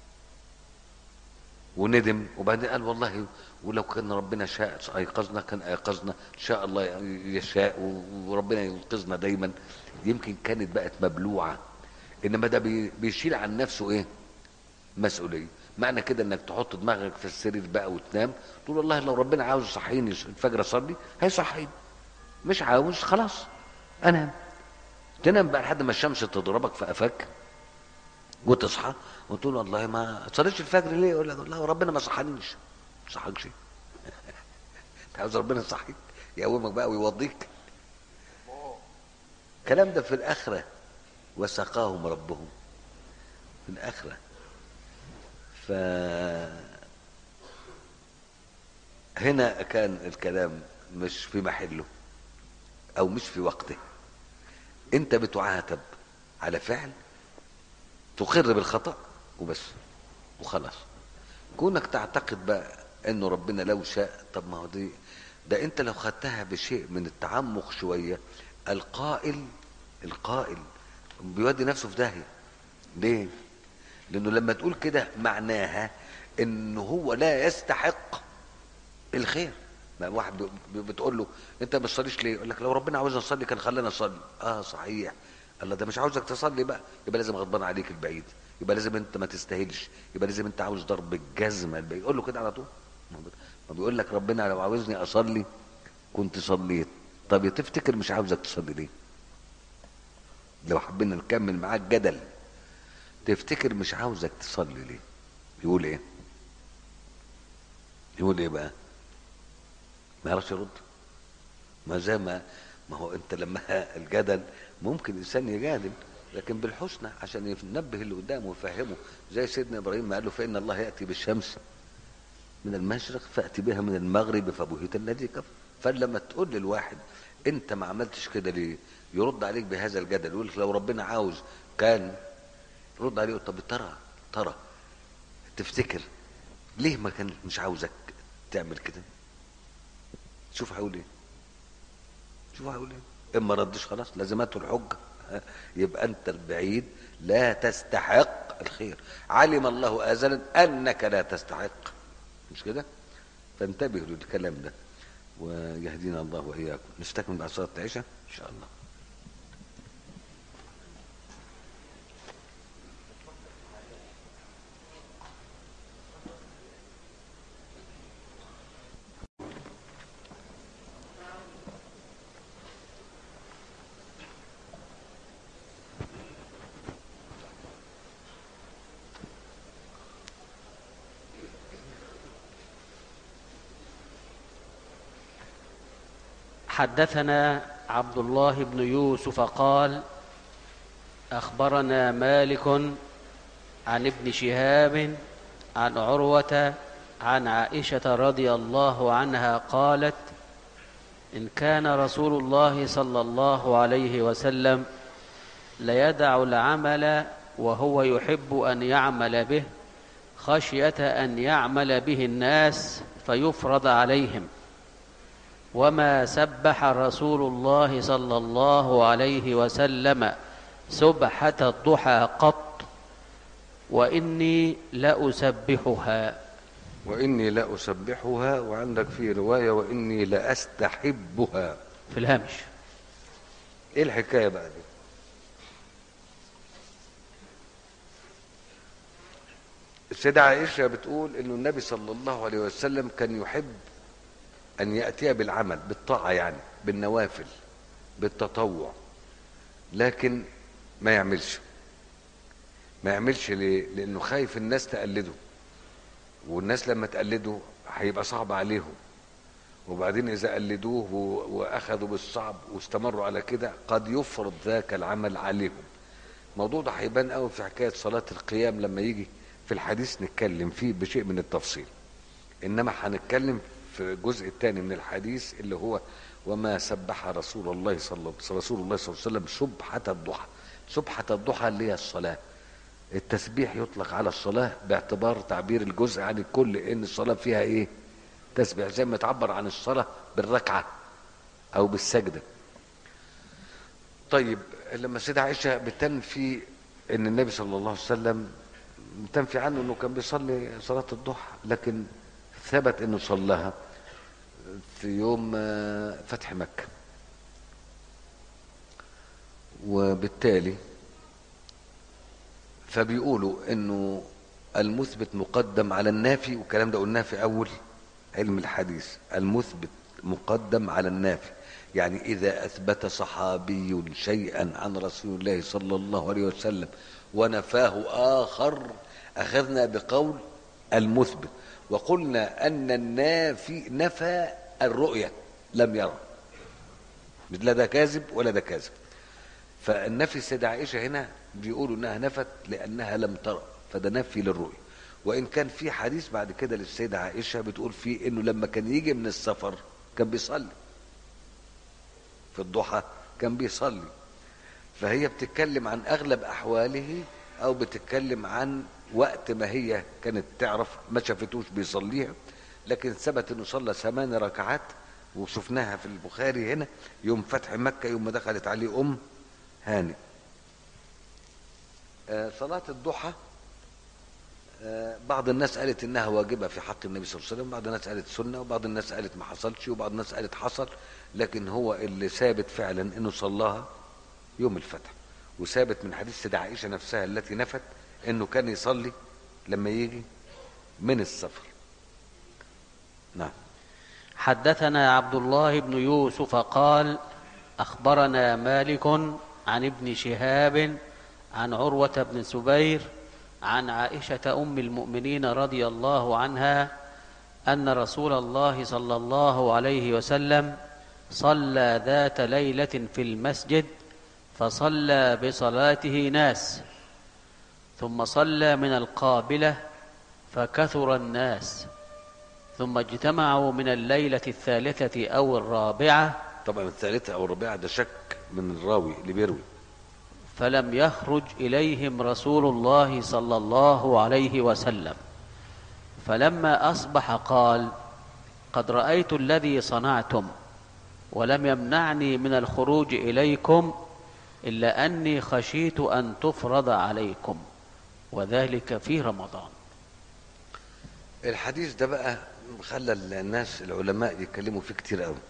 وندم وبعدين قال والله ولو كان ربنا شاء ايقظنا كان ايقظنا ان شاء الله يشاء وربنا ينقذنا دايما يمكن كانت بقت مبلوعه انما ده بيشيل عن نفسه ايه مسؤوليه معنى كده انك تحط دماغك في السرير بقى وتنام تقول والله لو ربنا عاوز يصحيني الفجر اصلي هيصحيني مش عاوز خلاص انام تنام بقى لحد ما الشمس تضربك في قفاك وتصحى وتقول والله ما صليتش الفجر ليه يقول لك والله ربنا ما صحانيش ما صحاكش انت عاوز ربنا يصحيك يقومك بقى ويوضيك الكلام ده في الاخره وسقاهم ربهم في الاخره ف هنا كان الكلام مش في محله او مش في وقته انت بتعاتب على فعل تقر بالخطأ وبس وخلاص كونك تعتقد بقى انه ربنا لو شاء طب ما هو دي ده انت لو خدتها بشيء من التعمق شوية القائل القائل بيودي نفسه في داهية ليه لانه لما تقول كده معناها انه هو لا يستحق الخير ما واحد بتقول له انت ما بتصليش ليه يقول لك لو ربنا عاوزنا نصلي كان خلانا نصلي اه صحيح الله ده مش عاوزك تصلي بقى يبقى لازم غضبان عليك البعيد يبقى لازم انت ما تستاهلش يبقى لازم انت عاوز ضرب الجزمه البعيد قول له كده على طول ما بيقول لك ربنا لو عاوزني اصلي كنت صليت طب تفتكر مش عاوزك تصلي ليه لو حبينا نكمل معاك جدل تفتكر مش عاوزك تصلي ليه يقول ايه يقول ايه بقى ما يعرفش يرد ما زي ما ما هو انت لما الجدل ممكن الانسان يجادل لكن بالحسنى عشان ينبه اللي قدامه ويفهمه زي سيدنا ابراهيم ما قال له فان الله ياتي بالشمس من المشرق فاتي بها من المغرب فبهت الذي كفر فلما تقول للواحد انت ما عملتش كده ليه يرد عليك بهذا الجدل يقول لك لو ربنا عاوز كان رد عليه طب ترى ترى تفتكر ليه ما كان مش عاوزك تعمل كده شوف هيقول ايه شوف هيقول ايه اما ردش خلاص لازمته الحجه يبقى انت البعيد لا تستحق الخير علم الله ازلا انك لا تستحق مش كده فانتبهوا للكلام ده ويهدينا الله واياكم نستكمل بعد صلاه العشاء ان شاء الله حدثنا عبد الله بن يوسف قال اخبرنا مالك عن ابن شهاب عن عروه عن عائشه رضي الله عنها قالت ان كان رسول الله صلى الله عليه وسلم ليدع العمل وهو يحب ان يعمل به خشيه ان يعمل به الناس فيفرض عليهم وما سبح رسول الله صلى الله عليه وسلم سبحة الضحى قط وإني لأسبحها واني لاسبحها وعندك في روايه واني لاستحبها في الهامش ايه الحكايه بقى دي السيدة عائشة بتقول انه النبي صلى الله عليه وسلم كان يحب ان يأتي بالعمل بالطاعة يعني بالنوافل بالتطوع لكن ما يعملش ما يعملش ليه لانه خايف الناس تقلده والناس لما تقلده هيبقى صعب عليهم وبعدين اذا قلدوه و- واخذوا بالصعب واستمروا على كده قد يفرض ذاك العمل عليهم الموضوع ده هيبان قوي في حكايه صلاه القيام لما يجي في الحديث نتكلم فيه بشيء من التفصيل انما هنتكلم في الجزء الثاني من الحديث اللي هو وما سبح رسول الله صلى رسول الله صلى الله عليه وسلم سبحة الضحى سبحة الضحى اللي هي الصلاة التسبيح يطلق على الصلاة باعتبار تعبير الجزء عن الكل ان الصلاة فيها ايه تسبيح زي ما تعبر عن الصلاة بالركعة او بالسجدة طيب لما السيدة عائشة بتنفي ان النبي صلى الله عليه وسلم بتنفي عنه انه كان بيصلي صلاة الضحى لكن ثبت انه صلاها في يوم آه، فتح مكة وبالتالي فبيقولوا انه المثبت مقدم على النافي والكلام ده قلناه في اول علم الحديث المثبت مقدم على النافي يعني اذا اثبت صحابي شيئا عن رسول الله صلى الله عليه وسلم ونفاه اخر اخذنا بقول المثبت وقلنا ان النافي نفى الرؤيه لم يرى لا ده كاذب ولا ده كاذب فالنفي السيدة عائشة هنا بيقولوا انها نفت لانها لم ترى فده نفي للرؤية وان كان في حديث بعد كده للسيدة عائشة بتقول فيه انه لما كان يجي من السفر كان بيصلي في الضحى كان بيصلي فهي بتتكلم عن اغلب احواله او بتتكلم عن وقت ما هي كانت تعرف ما شافتوش بيصليها لكن ثبت انه صلى ثمان ركعات وشفناها في البخاري هنا يوم فتح مكة يوم ما دخلت عليه ام هانئ آه، صلاة الضحى آه، بعض الناس قالت انها واجبة في حق النبي صلى الله عليه وسلم بعض الناس قالت سنة وبعض الناس قالت ما حصلش وبعض الناس قالت حصل لكن هو اللي ثابت فعلا انه صلاها يوم الفتح وثابت من حديث سيدة عائشة نفسها التي نفت انه كان يصلي لما يجي من السفر نعم حدثنا عبد الله بن يوسف قال اخبرنا مالك عن ابن شهاب عن عروه بن الزبير عن عائشه ام المؤمنين رضي الله عنها ان رسول الله صلى الله عليه وسلم صلى ذات ليله في المسجد فصلى بصلاته ناس ثم صلى من القابله فكثر الناس ثم اجتمعوا من الليلة الثالثة أو الرابعة طبعا الثالثة او الرابعة ده شك من الراوي اللي بيروي فلم يخرج إليهم رسول الله صلى الله عليه وسلم فلما أصبح قال قد رأيت الذي صنعتم ولم يمنعني من الخروج إليكم إلا أني خشيت أن تفرض عليكم وذلك في رمضان الحديث ده بقى خلى الناس العلماء يتكلموا فيه كتير قوي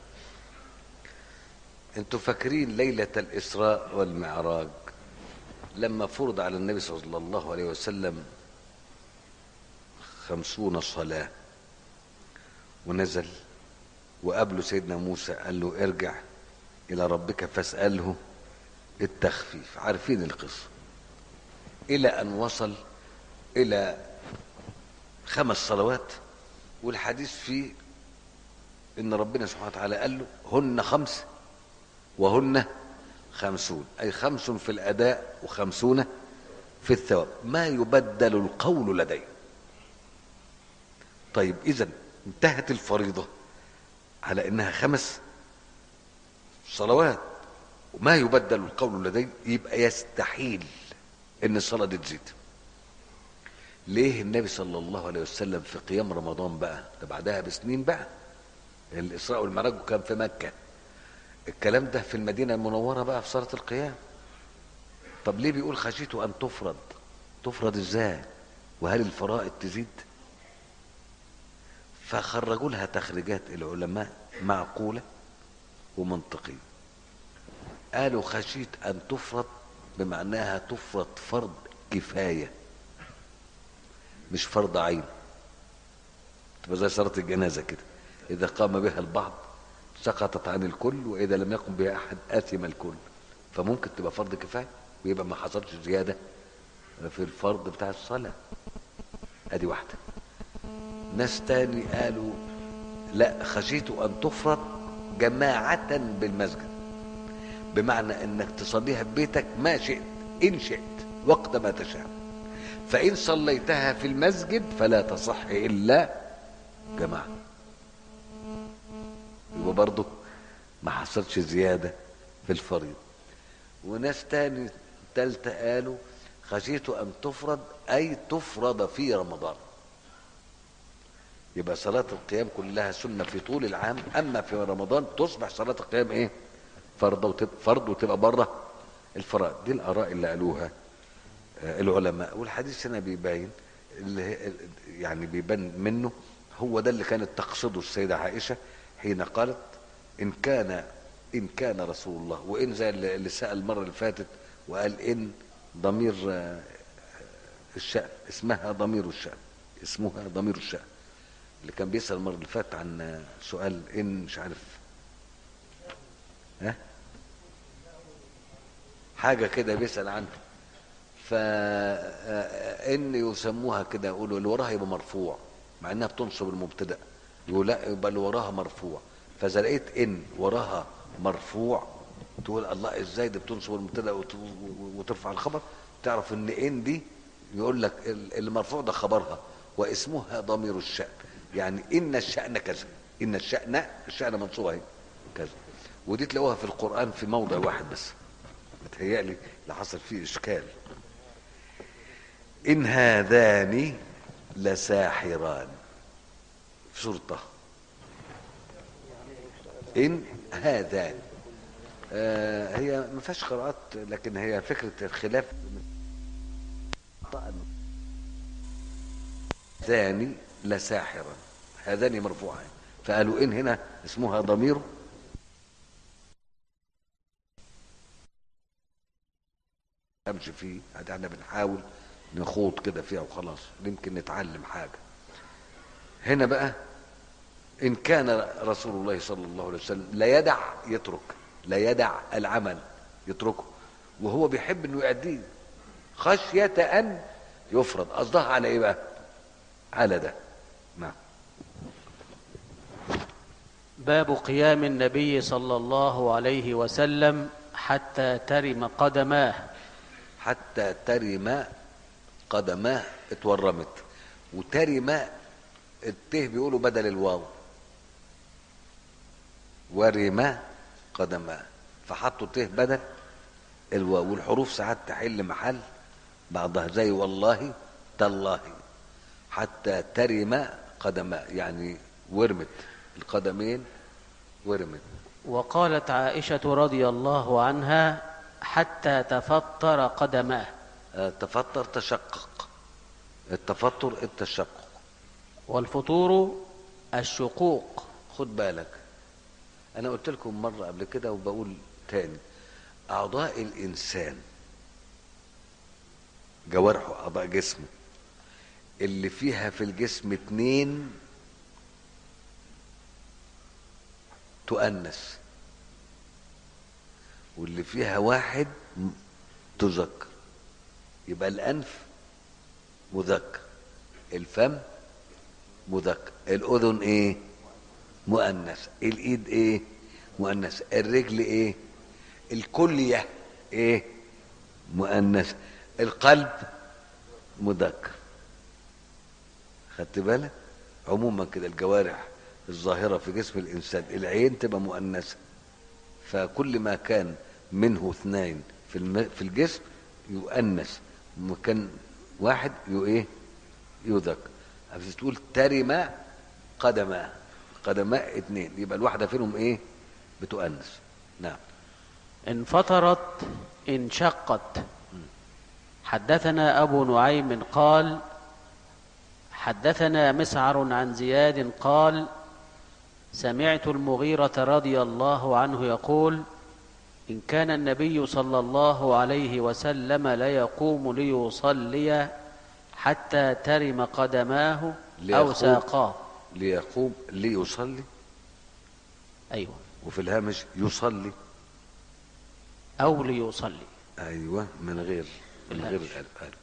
انتوا فاكرين ليلة الإسراء والمعراج لما فرض على النبي صلى الله عليه وسلم خمسون صلاة ونزل وقابله سيدنا موسى قال له ارجع إلى ربك فاسأله التخفيف عارفين القصة إلى أن وصل إلى خمس صلوات والحديث فيه إن ربنا سبحانه وتعالى قال له هن خمس وهن خمسون أي خمس في الأداء وخمسون في الثواب ما يبدل القول لدي طيب إذا انتهت الفريضة على إنها خمس صلوات وما يبدل القول لدي يبقى يستحيل إن الصلاة دي تزيد ليه النبي صلى الله عليه وسلم في قيام رمضان بقى ده بعدها بسنين بقى الإسراء والمعراج كان في مكة الكلام ده في المدينة المنورة بقى في صلاة القيام طب ليه بيقول خشيت أن تفرض تفرض ازاي وهل الفرائض تزيد فخرجوا لها تخريجات العلماء معقولة ومنطقية قالوا خشيت أن تفرض بمعناها تفرض فرض كفاية مش فرض عين تبقى زي صلاة الجنازة كده إذا قام بها البعض سقطت عن الكل وإذا لم يقم بها أحد آثم الكل فممكن تبقى فرض كفاية ويبقى ما حصلش زيادة في الفرض بتاع الصلاة ادي واحدة ناس تاني قالوا لا خشيت ان تفرض جماعة بالمسجد بمعنى انك تصليها في بيتك ما شئت ان شئت وقت ما تشاء فان صليتها في المسجد فلا تصح الا جماعة يبقى برضه ما حصلش زيادة في الفريضة وناس تاني تالتة قالوا خشيت أن تفرض أي تفرض في رمضان يبقى صلاة القيام كلها سنة في طول العام أما في رمضان تصبح صلاة القيام إيه فرض وتبقى فرض وتبقى بره الفرائض دي الآراء اللي قالوها العلماء والحديث هنا بيبين اللي يعني بيبان منه هو ده اللي كانت تقصده السيدة عائشة حين قالت إن كان إن كان رسول الله وإن زي اللي سأل المرة اللي فاتت وقال إن ضمير الشأن اسمها ضمير الشأن اسمها ضمير الشأن اللي كان بيسأل المرة اللي فاتت عن سؤال إن مش عارف ها حاجة كده بيسأل عنها فإن يسموها كده يقولوا اللي وراها يبقى مرفوع مع إنها بتنصب المبتدأ يقول لا يبقى اللي وراها مرفوع فإذا لقيت إن وراها مرفوع تقول الله ازاي ده بتنصب المبتدا وترفع الخبر تعرف ان ان دي يقول لك اللي مرفوع ده خبرها واسمها ضمير الشأن يعني ان الشأن كذا ان الشأن الشأن منصوبه اهي كذا ودي تلاقوها في القرآن في موضع واحد بس متهيألي اللي حصل فيه اشكال ان هذان لساحران في سورة طه ان هذان آه هي ما فيهاش قراءات لكن هي فكره الخلاف ثاني لساحرا هذان مرفوعان فقالوا ان هنا اسمها ضمير امشي فيه احنا بنحاول نخوض كده فيها وخلاص يمكن نتعلم حاجه هنا بقى ان كان رسول الله صلى الله عليه وسلم لا يدع يترك لا يدع العمل يتركه وهو بيحب انه يؤديه خشية ان يفرض قصدها على ايه بقى على ده نعم باب قيام النبي صلى الله عليه وسلم حتى ترم قدماه حتى ترم قدماه اتورمت وترم الته بيقولوا بدل الواو ورم قدماه فحطوا ته بدل الواو والحروف ساعات تحل محل بعضها زي والله تالله حتى ترم قدماه يعني ورمت القدمين ورمت وقالت عائشة رضي الله عنها حتى تفطر قدماه آه، تفطر تشقق التفطر التشقق والفطور الشقوق خد بالك انا قلت لكم مره قبل كده وبقول تاني اعضاء الانسان جوارحه اعضاء جسمه اللي فيها في الجسم اتنين تؤنث واللي فيها واحد م- تذكر يبقى الانف مذكر الفم مذكر الاذن ايه مؤنث الايد ايه مؤنث الرجل ايه الكليه ايه مؤنث القلب مذكر خدت بالك عموما كده الجوارح الظاهره في جسم الانسان العين تبقى مؤنثه فكل ما كان منه اثنين في الم... في الجسم يؤنث مكان واحد يو ايه يذكر عايز تقول ترم قدما قدماء اثنين يبقى الواحده فيهم ايه بتؤنث نعم انفطرت انشقت حدثنا أبو نعيم قال حدثنا مسعر عن زياد قال سمعت المغيرة رضي الله عنه يقول إن كان النبي صلى الله عليه وسلم ليقوم ليصلي حتى ترم قدماه أو ليقوم. ساقاه ليقوم ليصلي أيوة وفي الهامش يصلي أو ليصلي ايوه من غير من غير بالهامش. الالف ألف.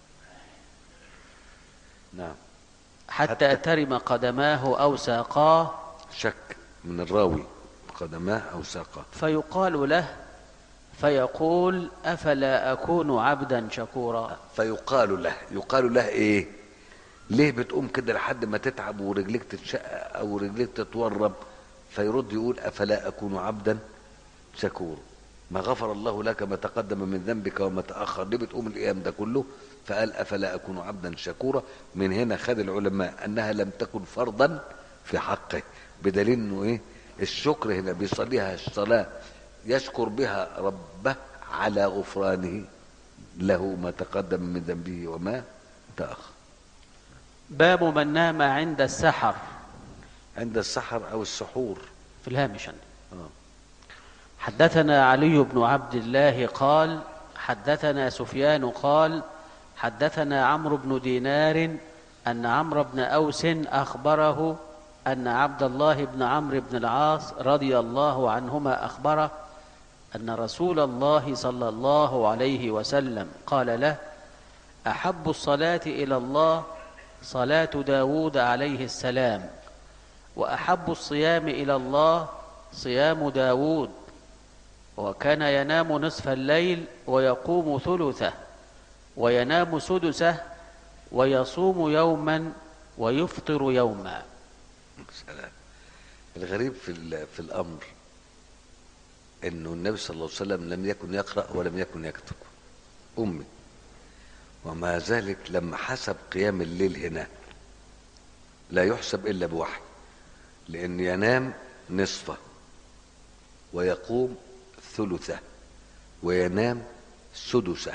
نعم حتى حتى- ترم قدماه أو ساقاه شك من الراوي قدماه او ساقاه فيقال له فيقول أفلا أكون عبدا شكورا فيقال له يقال له ايه ليه بتقوم كده لحد ما تتعب ورجليك تتشقق او رجليك تتورب فيرد يقول افلا اكون عبدا شكورا ما غفر الله لك ما تقدم من ذنبك وما تاخر ليه بتقوم الايام ده كله فقال افلا اكون عبدا شكورا من هنا خد العلماء انها لم تكن فرضا في حقه بدليل انه ايه الشكر هنا بيصليها الصلاه يشكر بها ربه على غفرانه له ما تقدم من ذنبه وما تأخر باب من نام عند السحر عند السحر أو السحور في الهامش عندي. آه. حدثنا علي بن عبد الله قال حدثنا سفيان قال حدثنا عمرو بن دينار أن عمرو بن أوس أخبره أن عبد الله بن عمرو بن العاص رضي الله عنهما أخبره أن رسول الله صلى الله عليه وسلم قال له أحب الصلاة إلى الله صلاة داود عليه السلام وأحب الصيام إلى الله صيام داود وكان ينام نصف الليل ويقوم ثلثه وينام سدسه ويصوم يوما ويفطر يوما سلام الغريب في ال- في الأمر إنه النبي صلى الله عليه وسلم لم يكن يقرأ ولم يكن يكتب أمي ومع ذلك لما حسب قيام الليل هنا لا يحسب إلا بوحي لأن ينام نصفه ويقوم ثلثه وينام سدسه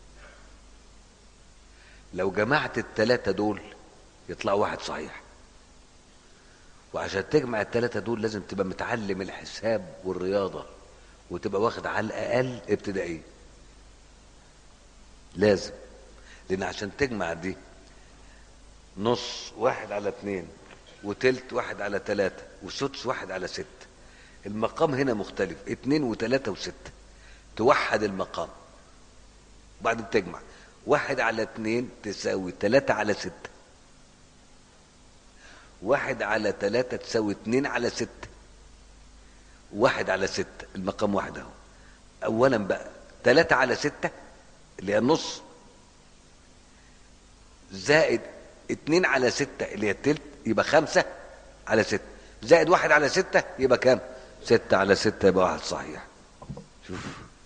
لو جمعت التلاتة دول يطلعوا واحد صحيح وعشان تجمع التلاتة دول لازم تبقى متعلم الحساب والرياضة وتبقى واخد على الأقل ابتدائية لازم لأن عشان تجمع دي نص واحد على اتنين وتلت واحد على تلاتة وسدس واحد على ستة المقام هنا مختلف اتنين وتلاتة وستة توحد المقام وبعدين تجمع واحد على اتنين تساوي تلاتة على ستة واحد على تلاتة تساوي اتنين على ستة واحد على ستة المقام واحد اهو اولا بقى تلاتة على ستة اللي هي النص زائد اتنين على ستة اللي هي التلت يبقى خمسة على ستة زائد واحد على ستة يبقى كام ستة على ستة يبقى واحد صحيح شوف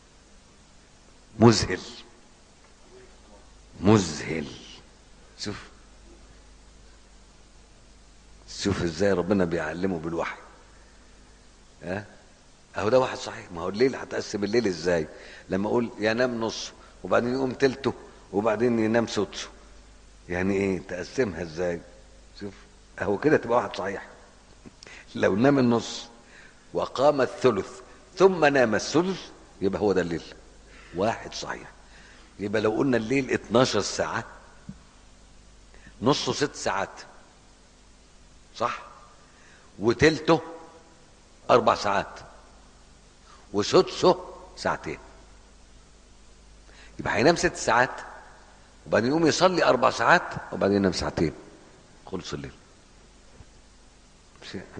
مذهل مذهل شوف شوف ازاي ربنا بيعلمه بالوحي ها اهو ده واحد صحيح ما هو الليل هتقسم الليل ازاي لما اقول ينام نصه وبعدين يقوم تلته وبعدين ينام سدسه يعني ايه تقسمها ازاي شوف اهو كده تبقى واحد صحيح لو نام النص وقام الثلث ثم نام الثلث يبقى هو ده الليل واحد صحيح يبقى لو قلنا الليل 12 ساعة نصه ست ساعات صح وتلته أربع ساعات وسدسه ساعتين يبقى هينام ست ساعات وبعدين يقوم يصلي أربع ساعات وبعدين ينام ساعتين خلص الليل شيء-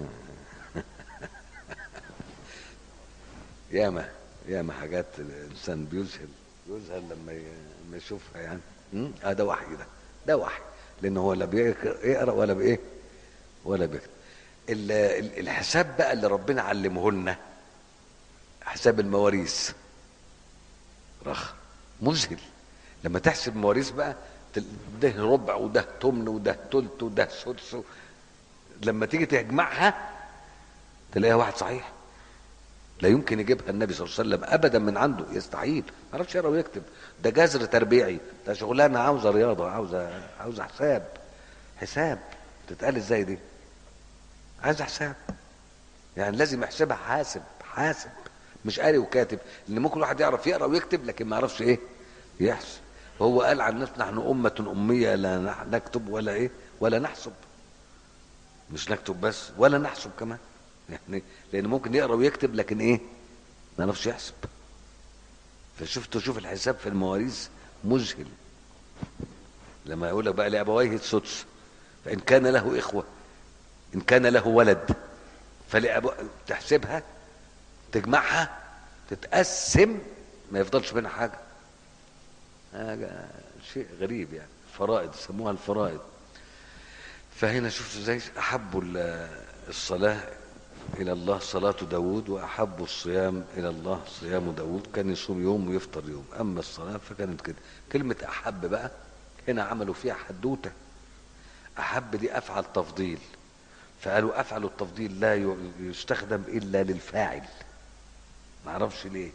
ياما ياما حاجات الانسان بيذهل يذهل لما ي- لما يشوفها يعني م? اه ده وحي ده ده وحي لان هو لا بيقرا ولا بايه ولا بيكتب ال- ال- الحساب بقى اللي ربنا علمه لنا حساب المواريث رخ مذهل لما تحسب مواريث بقى تل- ده ربع وده تمن وده تلت وده سدس لما تيجي تجمعها تلاقيها واحد صحيح لا يمكن يجيبها النبي صلى الله عليه وسلم ابدا من عنده يستحيل ما يعرفش يقرا ويكتب ده جذر تربيعي ده شغلانه عاوزه رياضه عاوزه عاوزه حساب حساب تتقال ازاي دي عايزه حساب يعني لازم يحسبها حاسب حاسب مش قاري وكاتب لان ممكن الواحد يعرف يقرا ويكتب لكن ما يعرفش ايه يحسب وهو قال عن نفسه نحن امه اميه لا نح- نكتب ولا ايه ولا نحسب مش نكتب بس ولا نحسب كمان يعني لان ممكن يقرا ويكتب لكن ايه ما يعرفش يحسب فشفت شوف الحساب في المواريث مذهل لما يقول لك بقى لابويه السدس فان كان له اخوه ان كان له ولد فلأبو تحسبها تجمعها تتقسم ما يفضلش منها حاجه حاجه شيء غريب يعني فرائض يسموها الفرائض فهنا شفت ازاي احبوا ال- الصلاه الى الله صلاه داود واحبوا الصيام الى الله صيام داود كان يصوم يوم ويفطر يوم اما الصلاه فكانت كده كلمه احب بقى هنا عملوا فيها حدوته احب دي افعل تفضيل فقالوا افعل التفضيل لا ي- يستخدم الا للفاعل ما اعرفش ليه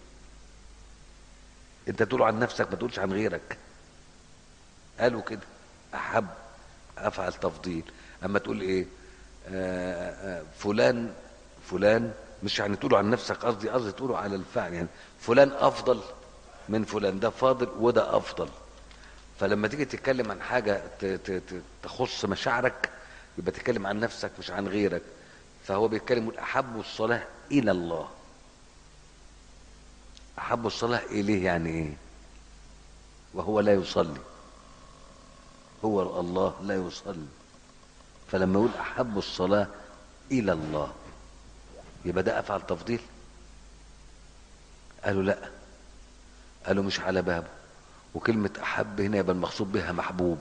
انت تقول عن نفسك ما تقولش عن غيرك قالوا كده احب افعل تفضيل اما تقول ايه آه آه فلان فلان مش يعني تقولوا عن نفسك قصدي قصدي تقولوا على الفعل يعني فلان افضل من فلان ده فاضل وده افضل فلما تيجي تتكلم عن حاجه ت- ت- ت- تخص مشاعرك يبقى تتكلم عن نفسك مش عن غيرك فهو بيتكلم يقول احب الصلاه الى الله احب الصلاه اليه يعني ايه وهو لا يصلي هو الله لا يصلي فلما يقول احب الصلاه الى الله يبقى ده افعل تفضيل قالوا لا قالوا مش على بابه وكلمة أحب هنا يبقى المقصود بها محبوب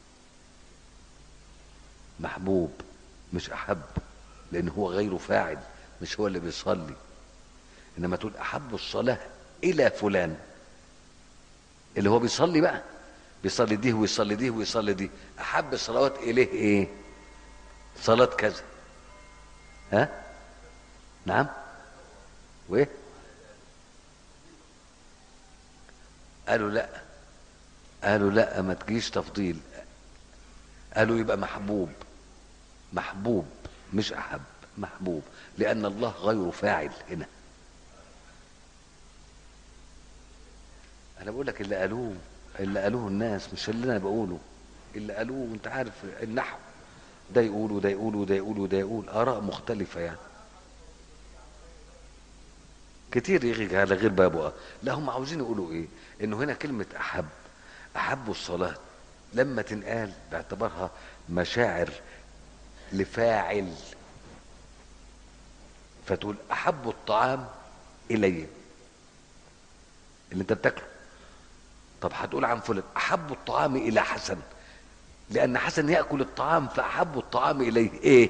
محبوب مش أحب لأن هو غير فاعل مش هو اللي بيصلي إنما تقول أحب الصلاة إلى فلان اللي هو بيصلي بقى بيصلي دي ويصلي دي ويصلي دي أحب الصلوات إليه إيه صلاة كذا ها نعم وإيه قالوا لا قالوا لا ما تجيش تفضيل قالوا يبقى محبوب محبوب مش احب محبوب لان الله غير فاعل هنا انا بقول لك اللي قالوه اللي قالوه الناس مش اللي انا بقوله اللي قالوه انت عارف النحو ده يقول وده يقول وده يقول وده يقول اراء مختلفه يعني كتير يغي على غير بابه لا هم عاوزين يقولوا ايه انه هنا كلمة احب احب الصلاة لما تنقال باعتبارها مشاعر لفاعل فتقول احب الطعام الي اللي انت بتاكله طب هتقول عن فلان احب الطعام الى حسن لان حسن ياكل الطعام فاحب الطعام اليه ايه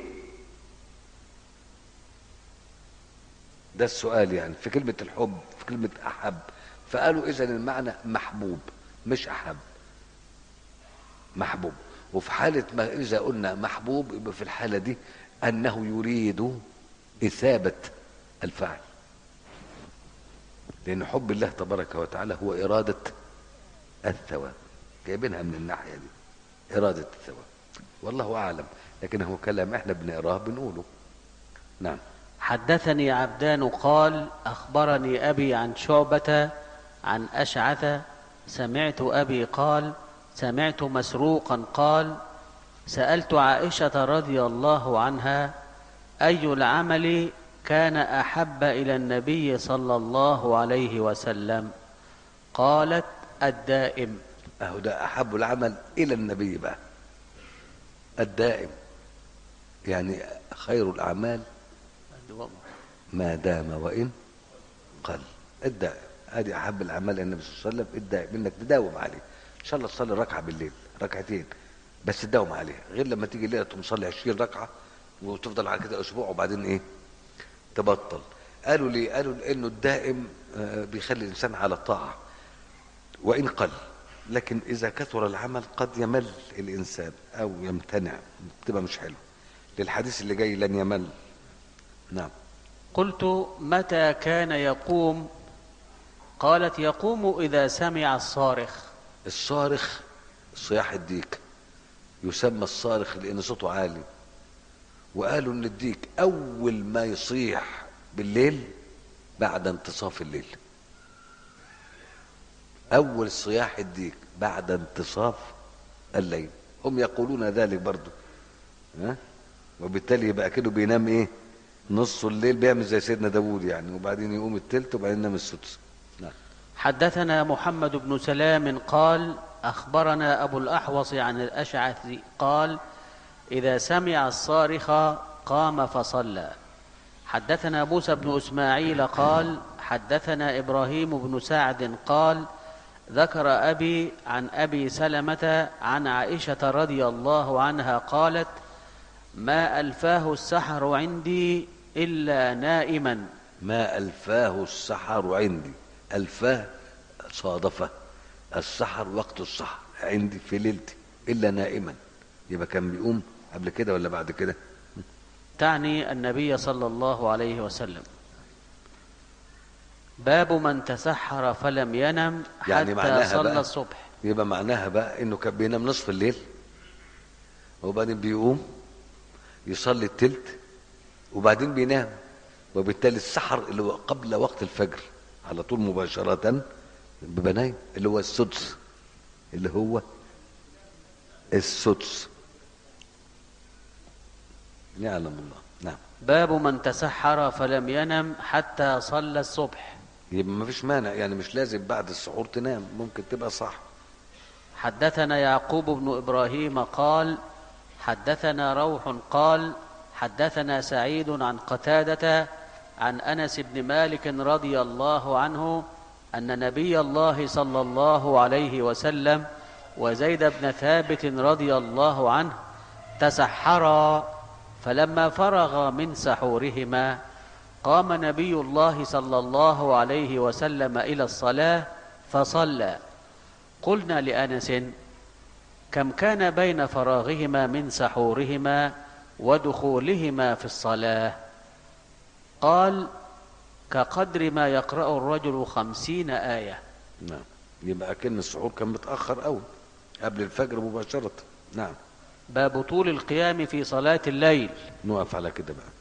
ده السؤال يعني في كلمة الحب في كلمة أحب فقالوا إذا المعنى محبوب مش أحب محبوب وفي حالة ما إذا قلنا محبوب يبقى في الحالة دي أنه يريد إثابة الفعل لأن حب الله تبارك وتعالى هو إرادة الثواب جايبينها من الناحية دي إرادة الثواب والله أعلم لكن هو كلام احنا بنقراه بنقوله نعم حدثني عبدان قال اخبرني ابي عن شعبه عن اشعث سمعت ابي قال سمعت مسروقا قال سالت عائشه رضي الله عنها اي العمل كان احب الى النبي صلى الله عليه وسلم قالت الدائم اهو ده احب العمل الى النبي بقى الدائم يعني خير الاعمال ما دام وان قل الدائم ادي احب الاعمال الى النبي صلى الله عليه وسلم الدائم انك تداوم عليه ان شاء الله تصلي ركعه بالليل ركعتين بس تداوم عليها غير لما تيجي الليله تقوم تصلي 20 ركعه وتفضل على كده اسبوع وبعدين ايه تبطل قالوا لي قالوا انه الدائم آه، بيخلي الانسان على الطاعه وان قل لكن اذا كثر العمل قد يمل الانسان او يمتنع تبقى مش حلو للحديث اللي جاي لن يمل نعم قلت متى كان يقوم قالت يقوم اذا سمع الصارخ الصارخ صياح الديك يسمى الصارخ لان صوته عالي وقالوا ان الديك اول ما يصيح بالليل بعد انتصاف الليل اول صياح الديك بعد انتصاف الليل هم يقولون ذلك برضو ها وبالتالي يبقى كده بينام ايه نص الليل بيعمل زي سيدنا داوود يعني وبعدين يقوم التلت وبعدين ينام السدس نعم حدثنا محمد بن سلام قال اخبرنا ابو الاحوص عن الاشعث قال اذا سمع الصارخ قام فصلى حدثنا موسى بن اسماعيل قال حدثنا ابراهيم بن سعد قال ذكر ابي عن ابي سلمه عن عائشه رضي الله عنها قالت ما الفاه السحر عندي الا نائما ما ألفاه السحر عندي ألفاه صادفه السحر وقت السحر عندي في ليلتي إلا نائما يبقى كان بيقوم قبل كده ولا بعد كده تعني النبي صلى الله عليه وسلم باب من تسحر فلم ينم يعني حتى معناها صلى بقى- الصبح يبقى معناها بقى انه كان بينام نصف الليل وبعدين بيقوم يصلي التلت وبعدين بينام وبالتالي السحر اللي هو قبل وقت الفجر على طول مباشرة بيبقى نايم اللي هو السدس اللي هو السدس يعلم الله نعم باب من تسحر فلم ينم حتى صلى الصبح يبقى ما فيش مانع يعني مش لازم بعد السحور تنام ممكن تبقى صح حدثنا يعقوب بن ابراهيم قال حدثنا روح قال حدثنا سعيد عن قتاده عن انس بن مالك رضي الله عنه ان نبي الله صلى الله عليه وسلم وزيد بن ثابت رضي الله عنه تسحرا فلما فرغا من سحورهما قام نبي الله صلى الله عليه وسلم الى الصلاه فصلى قلنا لانس كم كان بين فراغهما من سحورهما ودخولهما في الصلاه قال كقدر ما يقرا الرجل خمسين ايه نعم يبقى كان السحور كان متأخر قوي قبل الفجر مباشرة نعم باب طول القيام في صلاه الليل نقف على كده بقى